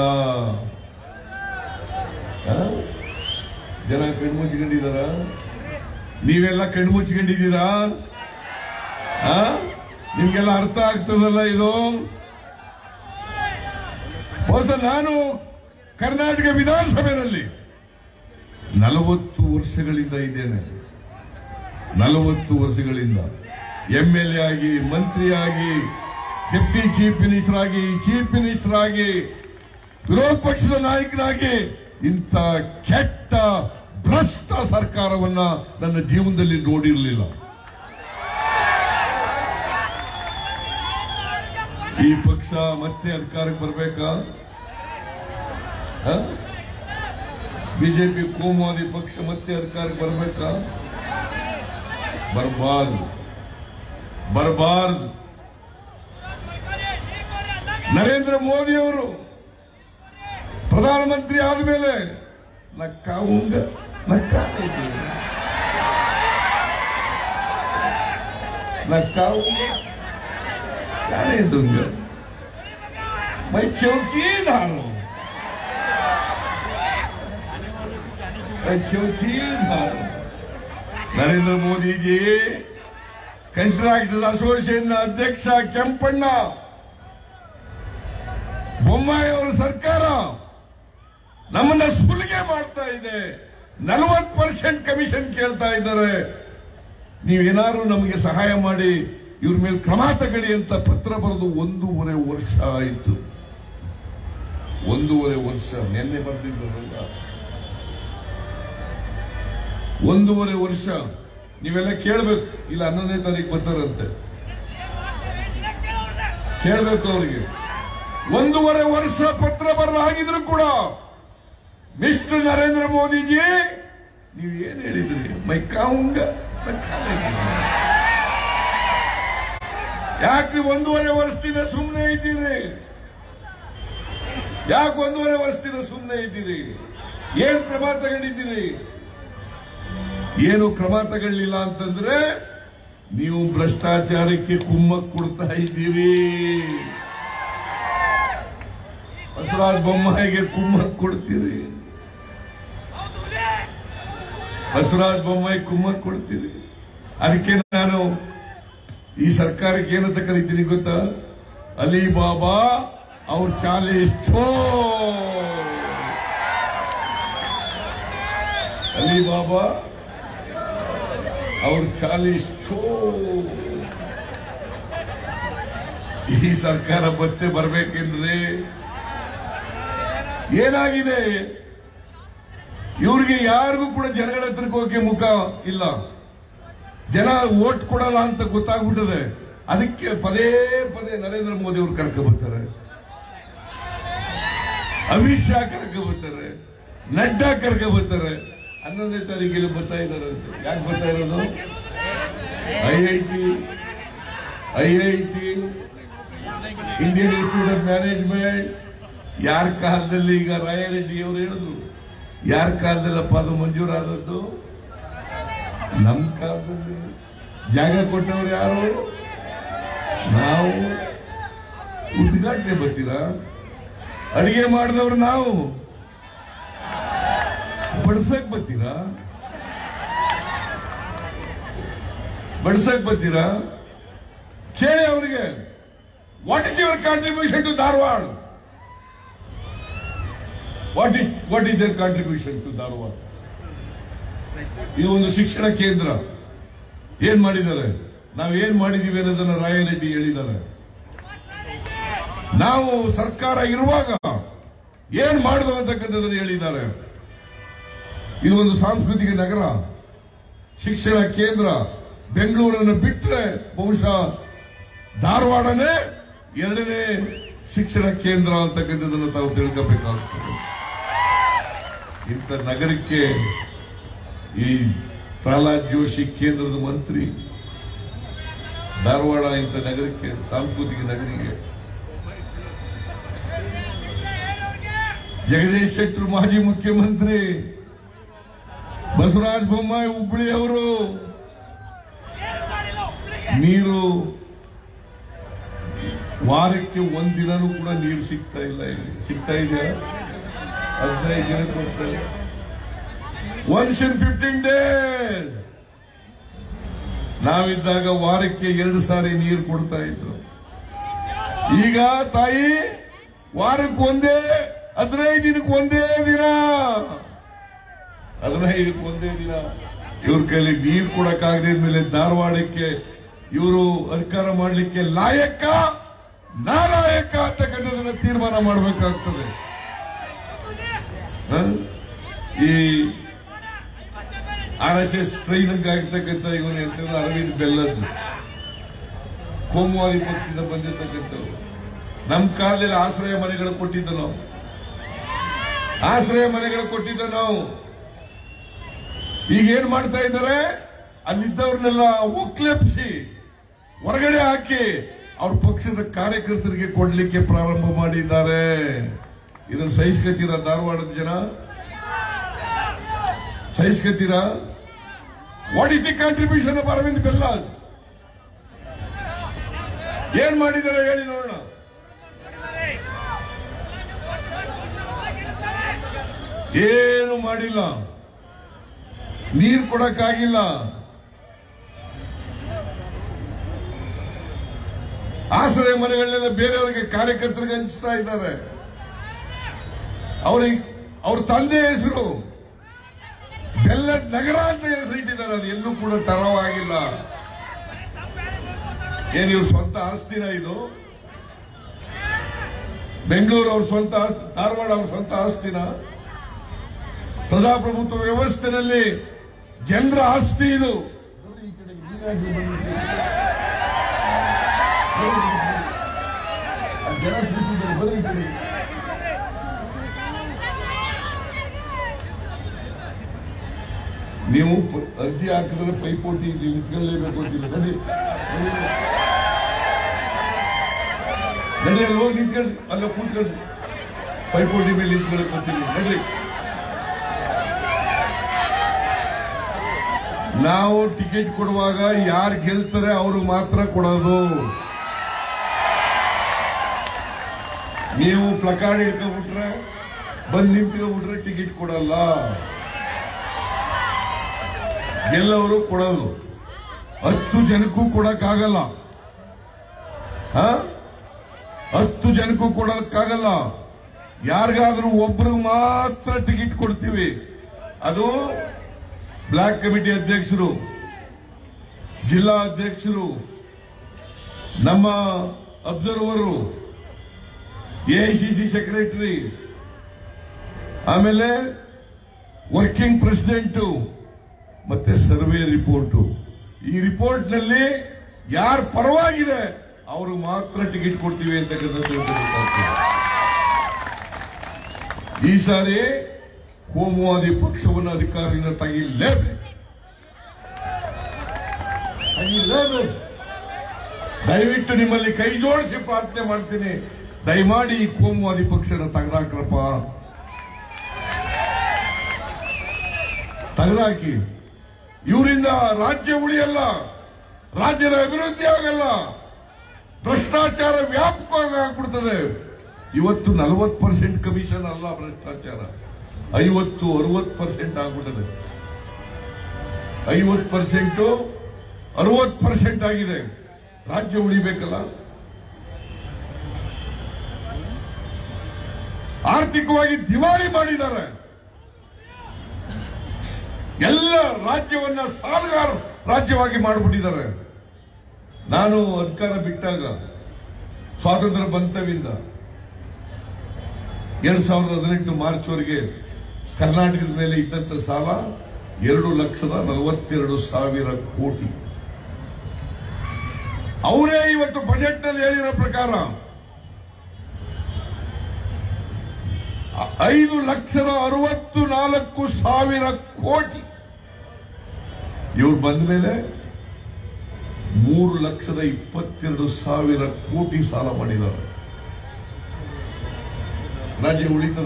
ಆ? ಜನ ಕಣ್ಣು ಮುಚ್ಚಿಕೊಂಡಿದಾರ ನೀವೆಲ್ಲ ಕಣ್ಣು ಮುಚ್ಚಿಕೊಂಡಿದ್ದೀರಾ ಆ? ನಿಮ್ಗೆಲ್ಲ ಅರ್ಥ ಆಗ್ತದಲ್ಲ ಇದು ಹೊಸ ನಾನು ಕರ್ನಾಟಕ ವಿಧಾನಸಭೆಯಲ್ಲಿ ನಲವತ್ತು ವರ್ಷಗಳಿಂದ ಇದ್ದೇನೆ ನಲವತ್ತು ವರ್ಷಗಳಿಂದ ಎಂ ಎಲ್ ಎ ಆಗಿ ಮಂತ್ರಿಯಾಗಿ ಡೆಪ್ಟಿ ಚೀಫ್ ಮಿನಿಸ್ಟರ್ ಆಗಿ ಚೀಫ್ ಮಿನಿಸ್ಟರ್ ಆಗಿ ವಿರೋಧ ಪಕ್ಷದ ನಾಯಕನಾಗಿ ಇಂಥ ಕೆಟ್ಟ ಭ್ರಷ್ಟ ಸರ್ಕಾರವನ್ನ ನನ್ನ ಜೀವನದಲ್ಲಿ ನೋಡಿರಲಿಲ್ಲ ಈ ಪಕ್ಷ ಮತ್ತೆ ಅಧಿಕಾರಕ್ಕೆ ಬರ್ಬೇಕಾ ಬಿಜೆಪಿ ಕೋಮುವಾದಿ ಪಕ್ಷ ಮತ್ತೆ ಅಧಿಕಾರಕ್ಕೆ ಬರ್ಬೇಕಾ ಬರಬಾರ್ದು ಬರಬಾರ್ದು ನರೇಂದ್ರ ಮೋದಿ ಅವರು ಪ್ರಧಾನಮಂತ್ರಿ ಆದ್ಮೇಲೆ ನಕ್ಕಾವುಂಗ ನಕ್ಕ ನಕ್ಕಾವುಂಗ ಯಾರೇ ದುಂಗ मैं चौकीदार हूं मैं चौकीदार हूं ನರೇಂದ್ರ ಮೋದಿಜಿ ಕಂಟ್ರಾಕ್ಟರ್ಸ್ ಅಸೋಸಿಯೇಷನ್ ಅಧ್ಯಕ್ಷ ಕೆಂಪಣ್ಣ ಬೊಮ್ಮಾಯಿ ಅವರ ಸರ್ಕಾರ ನಮ್ಮನ್ನ ಸುಲಿಗೆ ಮಾಡ್ತಾ ಇದೆ ನಲವತ್ತು ಪರ್ಸೆಂಟ್ ಕಮಿಷನ್ ಕೇಳ್ತಾ ಇದ್ದಾರೆ ನೀವೇನಾದ್ರೂ ನಮಗೆ ಸಹಾಯ ಮಾಡಿ ಇವ್ರ ಮೇಲೆ ಕ್ರಮ ತಗೊಳ್ಳಿ ಅಂತ ಪತ್ರ ಬರೆದು ಒಂದೂವರೆ ವರ್ಷ ಆಯಿತು ಒಂದೂವರೆ ವರ್ಷ ನಿನ್ನೆ ಬರೆದಿದ್ದಾರಲ್ಲ ಒಂದೂವರೆ ವರ್ಷ ನೀವೆಲ್ಲ ಕೇಳ್ಬೇಕು ಇಲ್ಲ ಹನ್ನೊಂದನೇ ತಾರೀಕು ಬರ್ತಾರಂತೆ ಕೇಳ್ಬೇಕು ಅವರಿಗೆ ಒಂದೂವರೆ ವರ್ಷ ಪತ್ರ ಬರಲಾಗಿದ್ರು ಕೂಡ ಮಿಸ್ಟರ್ ನರೇಂದ್ರ ಮೋದಿಜಿ ನೀವು ಏನ್ ಹೇಳಿದ್ರಿ ಮೈಕಾವುಂಗ ಯಾಕೆ ಒಂದೂವರೆ ವರ್ಷದಿಂದ ಸುಮ್ಮನೆ ಇದ್ದೀರಿ ಯಾಕೆ ಒಂದೂವರೆ ವರ್ಷದಿಂದ ಸುಮ್ಮನೆ ಇದ್ದೀರಿ ಏನ್ ಕ್ರಮ ತಗೊಂಡಿದ್ದೀರಿ ಏನು ಕ್ರಮ ತಗೊಳ್ಳಿಲ್ಲ ಅಂತಂದ್ರೆ ನೀವು ಭ್ರಷ್ಟಾಚಾರಕ್ಕೆ ಕುಮ್ಮಕ್ ಕೊಡ್ತಾ ಇದ್ದೀರಿ ಬಸವರಾಜ ಬೊಮ್ಮಾಯಿಗೆ ಕುಮ್ಮಕ್ ಕೊಡ್ತೀರಿ ಬಸವರಾಜ ಬೊಮ್ಮಾಯಿ ಕುಮ್ಮಕ್ ಕೊಡ್ತೀರಿ ಅದಕ್ಕೆ ನಾನು ಈ ಸರ್ಕಾರಕ್ಕೆ ಏನಂತ ಕರಿತೀನಿ ಗೊತ್ತಾ ಅಲಿಬಾಬಾ ಅವ್ರ ಚಾಲೀಸ್ ಛೋ ಅಲಿಬಾಬಾ ಅವ್ರ ಚಾಲೀಸ್ ಛೋ ಈ ಸರ್ಕಾರ ಮತ್ತೆ ಬರ್ಬೇಕೆಂದ್ರೆ ಏನಾಗಿದೆ ಇವ್ರಿಗೆ ಯಾರಿಗೂ ಕೂಡ ಜನಗಳ ಹತ್ರಕ್ಕೆ ಹೋಗಕ್ಕೆ ಮುಖ ಇಲ್ಲ ಜನ ಓಟ್ ಕೊಡಲ್ಲ ಅಂತ ಗೊತ್ತಾಗ್ಬಿಟ್ಟದೆ ಅದಕ್ಕೆ ಪದೇ ಪದೇ ನರೇಂದ್ರ ಮೋದಿ ಅವರು ಕರ್ಕ ಬರ್ತಾರೆ ಅಮಿತ್ ಶಾ ಕರ್ಕ ಬರ್ತಾರೆ ನಡ್ಡಾ ಕರ್ಕ ಬರ್ತಾರೆ ಹನ್ನೊಂದನೇ ತಾರೀಕಿಗೆ ಬರ್ತಾ ಇದ್ದಾರೆ ಯಾಕೆ ಬರ್ತಾ ಇರೋದು I I T I I T Indian institute of management ಯಾರ ಕಾಲದಲ್ಲಿ ಈಗ ರಾಯರೆಡ್ಡಿ ಅವರು ಹೇಳಿದ್ರು ಯಾರ ಕಾಲದಲ್ಲಪ್ಪ ಅದು ಮಂಜೂರಾದದ್ದು ನಮ್ಮ ಕಾಲದಲ್ಲಿ ಜಾಗ ಕೊಟ್ಟವ್ರು ಯಾರು ನಾವು ಉದ್ಘಾಟನೆ ಬರ್ತೀರಾ ಅಡಿಗೆ ಮಾಡಿದವ್ರು ನಾವು ಬಡ್ಸಕ್ ಬರ್ತೀರಾ ಬಡ್ಸಕ್ ಬರ್ತೀರಾ ಕೇಳಿ ಅವರಿಗೆ what is your contribution to Dharwad what is what is their contribution to Dharwad ಇದು ಒಂದು ಶಿಕ್ಷಣ ಕೇಂದ್ರ ಏನ್ ಮಾಡಿದ್ದಾರೆ ನಾವು ಏನ್ ಮಾಡಿದೀವಿ ಅನ್ನೋದನ್ನ ರಾಯರೆಡ್ಡಿ ಹೇಳಿದ್ದಾರೆ ನಾವು ಸರ್ಕಾರ ಇರುವಾಗ ಏನ್ ಮಾಡಿದ್ವು ಅಂತಕ್ಕಂಥದ್ದನ್ನು ಹೇಳಿದ್ದಾರೆ ಇದು ಒಂದು ಸಾಂಸ್ಕೃತಿಕ ನಗರ ಶಿಕ್ಷಣ ಕೇಂದ್ರ ಬೆಂಗಳೂರನ್ನು ಬಿಟ್ಟರೆ ಬಹುಶಃ ಧಾರವಾಡನೇ ಎರಡನೇ ಶಿಕ್ಷಣ ಕೇಂದ್ರ ಅಂತಕ್ಕಂಥದ್ದನ್ನು ತಾವು ತಿಳ್ಕೋಬೇಕಾಗ್ತದೆ ಇಂಥ ನಗರಕ್ಕೆ ಈ ಪ್ರಹ್ಲಾದ್ ಜೋಶಿ ಕೇಂದ್ರದ ಮಂತ್ರಿ ಧಾರವಾಡ ಇಂಥ ನಗರಕ್ಕೆ ಸಾಂಸ್ಕೃತಿಕ ನಗರಿಗೆ ಜಗದೀಶ್ ಶೆಟ್ಟರ್ ಮಾಜಿ ಮುಖ್ಯಮಂತ್ರಿ ಬಸವರಾಜ ಬೊಮ್ಮಾಯಿ ಹುಬ್ಬಳ್ಳಿ ಅವರು ನೀರು ವಾರಕ್ಕೆ ಒಂದಿನನೂ ಕೂಡ ನೀರು ಸಿಗ್ತಾ ಇಲ್ಲ ಇಲ್ಲಿ ಸಿಗ್ತಾ ಇದೆಯಾ ಹದಿನೈದು ದಿನಕ್ಕೆ ಒಂದ್ಸಲ ಒನ್ಸ್ ಇನ್ ಫಿಫ್ಟೀನ್ ಡೇಸ್ ನಾವಿದ್ದಾಗ ವಾರಕ್ಕೆ ಎರಡು ಸಾರಿ ನೀರು ಕೊಡ್ತಾ ಇದ್ರು ಈಗ ತಾಯಿ ವಾರಕ್ಕೆ ಒಂದೇ ಹದಿನೈದು ದಿನಕ್ಕೆ ಒಂದೇ ದಿನ ಹದಿನೈದಕ್ಕೆ ಒಂದೇ ದಿನ ಇವ್ರ ಕೈಲಿ ನೀರು ಕೊಡಕ್ಕಾಗದೆ ಮೇಲೆ ಧಾರವಾಡಕ್ಕೆ ಇವರು ಅಧಿಕಾರ ಮಾಡಲಿಕ್ಕೆ ಲಾಯಕ ನಾಲಾಯಕ ಅಂತಕ್ಕಂಥದನ್ನ ತೀರ್ಮಾನ ಮಾಡಬೇಕಾಗ್ತದೆ ಹ? ಈ ಆರ್ ಎಸ್ ಎಸ್ ಟ್ರೈನಿಂಗ್ ಆಗಿರ್ತಕ್ಕಂಥ ಇವನು ಎಂತ ಅರವಿಂದ್ ಬೆಲ್ಲದ್ದು ಕೋಮುವಾದಿ ಪಕ್ಷದಿಂದ ಬಂದಿರತಕ್ಕಂಥವ್ರು ನಮ್ಮ ಕಾಲದಲ್ಲಿ ಆಶ್ರಯ ಮನೆಗಳು ಕೊಟ್ಟಿದ್ದ ನಾವು ಆಶ್ರಯ ಮನೆಗಳು ಕೊಟ್ಟಿದ್ದ ನಾವು ಈಗ ಏನ್ ಮಾಡ್ತಾ ಇದ್ದಾರೆ ಅಲ್ಲಿದ್ದವ್ರನ್ನೆಲ್ಲ ಒಕ್ಲೆಪ್ಸಿ ಹೊರಗಡೆ ಹಾಕಿ ಅವ್ರ ಪಕ್ಷದ ಕಾರ್ಯಕರ್ತರಿಗೆ ಕೊಡ್ಲಿಕ್ಕೆ ಪ್ರಾರಂಭ ಮಾಡಿದ್ದಾರೆ ಇದನ್ನ ಸಹಿಸ್ಕತ್ತೀರಾ ಧಾರವಾಡದ ಜನ ಸಹಿಸ್ಕತ್ತೀರಾ what is the contribution of Arvind Bellad ಏನ್ ಮಾಡಿದ್ದಾರೆ ಹೇಳಿ ನೋಡೋಣ ಏನು ಮಾಡಿಲ್ಲ ನೀರು ಕೊಡಕ್ಕಾಗಿಲ್ಲ ಆಶ್ರಯ ಮನೆಗಳನ್ನೆಲ್ಲ ಬೇರೆಯವರಿಗೆ ಕಾರ್ಯಕರ್ತರಿಗೆ ಹಂಚ್ತಾ ಇದ್ದಾರೆ ಅವ್ರಿಗೆ ಅವ್ರ ತಂದೆ ಹೆಸರು ಬೆಲ್ಲದ ನಗರ ಅಂತ ಹೆಸರಿಟ್ಟಿದ್ದಾರೆ ಅದು ಎಲ್ಲೂ ಕೂಡ ತರವಾಗಿಲ್ಲ ಏನ್ ಇವ್ರ ಸ್ವಂತ ಆಸ್ತಿನ ಇದು ಬೆಂಗಳೂರು ಅವ್ರ ಸ್ವಂತ ಆಸ್ತಿ ಧಾರವಾಡ ಅವ್ರ ಸ್ವಂತ ಆಸ್ತಿನ ಪ್ರಜಾಪ್ರಭುತ್ವ ವ್ಯವಸ್ಥೆನಲ್ಲಿ ಜನರ ಆಸ್ತಿ ಇದು ಜನ ಕೂತಿದ್ದಾರೆ, ಬರ್ರಿ ಈ ಕಡೆ. ನೀವು ಪ- ಅರ್ಜಿ ಹಾಕಿದ್ರೆ ಪೈಪೋಟಿ ನೀವು ನಿಂತ್ಕೊಳ್ಳೇಬೇಕು ಅಂತಿಲ್ಲ ಬನ್ನಿ ನಡಿ ಅಲ್ಲಿ ಹೋಗಿ ನಿಂತ್ಕೊಳ್ಳಿ ಅಲ್ಲ ಕೂತ್ಕೊಳ್ಳಿ ಪೈಪೋಟಿ ಮೇಲೆ ನಿಂತ್ಕೊಳ್ಳಿ ಕೊಡ್ತೀನಿ ನಡ್ರಿ ನಾವು ಟಿಕೆಟ್ ಕೊಡುವಾಗ ಯಾರು ಗೆಲ್ತಾರೆ ಅವರು ಮಾತ್ರ ಕೊಡೋದು ನೀವು ಪ್ಲಕಾರ್ಡ್ ಇಟ್ಕೊಂಡ್ಬಿಟ್ರೆ ಬಂದ್ ನಿಂತ್ಕೊಂಡ್ಬಿಟ್ರೆ ಟಿಕೆಟ್ ಕೊಡಲ್ಲ ಗೆಲ್ಲವರು ಕೊಡೋದು ಹತ್ತು ಜನಕ್ಕೂ ಕೊಡಕ್ಕಾಗಲ್ಲ ಹ? ಹತ್ತು ಜನಕ್ಕೂ ಕೊಡಕ್ಕಾಗಲ್ಲ ಯಾರಿಗಾದ್ರೂ ಒಬ್ರಿಗೆ ಮಾತ್ರ ಟಿಕೆಟ್ ಕೊಡ್ತೀವಿ ಅದು ಬ್ಲಾಕ್ ಕಮಿಟಿ ಅಧ್ಯಕ್ಷರು ಜಿಲ್ಲಾ ಅಧ್ಯಕ್ಷರು ನಮ್ಮ ಅಬ್ಸರ್ವರು ಎಐಸಿಸಿ ಸೆಕ್ರೆಟರಿ ಆಮೇಲೆ ವರ್ಕಿಂಗ್ ಪ್ರೆಸಿಡೆಂಟು ಮತ್ತೆ ಸರ್ವೆ ರಿಪೋರ್ಟು ಈ ರಿಪೋರ್ಟ್ ನಲ್ಲಿ ಯಾರ ಪರವಾಗಿದೆ ಅವರು ಮಾತ್ರ ಟಿಕೆಟ್ ಕೊಡ್ತೀವಿ ಅಂತಕ್ಕಂಥದ್ದು ಗೊತ್ತಾಗ್ತದೆ. ಈ ಸಾರಿ ಕೋಮುವಾದಿ ಪಕ್ಷವನ್ನು ಅಧಿಕಾರದಿಂದ ತೆಗಿಲೇಬೇಕು ತೆಗಿಲೇಬೇಕು ದಯವಿಟ್ಟು ನಿಮ್ಮಲ್ಲಿ ಕೈ ಜೋಡಿಸಿ ಪ್ರಾರ್ಥನೆ ಮಾಡ್ತೀನಿ ದಯಮಾಡಿ ಈ ಕೋಮುವಾದಿ ಪಕ್ಷನ ತೆಗೆದಾಕ್ರಪ್ಪ ತೆಗೆದಾಕಿ ಇವರಿಂದ ರಾಜ್ಯ ಉಳಿಯಲ್ಲ ರಾಜ್ಯದ ಅಭಿವೃದ್ಧಿ ಆಗಲ್ಲ ಭ್ರಷ್ಟಾಚಾರ ವ್ಯಾಪಕವಾಗಿ ಆಗ್ಬಿಡ್ತದೆ ಇವತ್ತು ನಲವತ್ತು ಪರ್ಸೆಂಟ್ ಕಮಿಷನ್ ಅಲ್ಲ ಭ್ರಷ್ಟಾಚಾರ ಐವತ್ತು ಅರವತ್ತು ಪರ್ಸೆಂಟ್ ಆಗ್ಬಿಟ್ಟದೆ ಐವತ್ತು ಪರ್ಸೆಂಟ್ ಅರವತ್ತು ಪರ್ಸೆಂಟ್ ಆಗಿದೆ ರಾಜ್ಯ ಉಳಿಬೇಕಲ್ಲ ಆರ್ಥಿಕವಾಗಿ ದಿವಾಳಿ ಮಾಡಿದ್ದಾರೆ ಎಲ್ಲ ರಾಜ್ಯವನ್ನ ಸಾಲಗಾರ ರಾಜ್ಯವಾಗಿ ಮಾಡಿಬಿಟ್ಟಿದ್ದಾರೆ ನಾನು ಅಧಿಕಾರ ಬಿಟ್ಟಾಗ ಸ್ವಾತಂತ್ರ್ಯ ಬಂತವಿಂದ ಎರಡ್ ಸಾವಿರದ ಹದಿನೆಂಟು ಮಾರ್ಚ್ ವರೆಗೆ ಕರ್ನಾಟಕದ ಮೇಲೆ ಇದ್ದಂತ ಸಾಲ ಎರಡು ಲಕ್ಷದ ನಲವತ್ತೆರಡು ಸಾವಿರ ಕೋಟಿ ಅವರೇ ಇವತ್ತು ಬಜೆಟ್ ನಲ್ಲಿ ಹೇಳಿರೋ ಪ್ರಕಾರ ಐದು ಲಕ್ಷದ ಅರವತ್ತು ನಾಲ್ಕು ಸಾವಿರ ಕೋಟಿ ಇವ್ರು ಬಂದ ಮೇಲೆ ಮೂರು ಲಕ್ಷದ ಇಪ್ಪತ್ತೆರಡು ಸಾವಿರ ಕೋಟಿ ಸಾಲ ಮಾಡಿದ್ದಾರೆ ರಾಜ್ಯ ಉಳಿತದ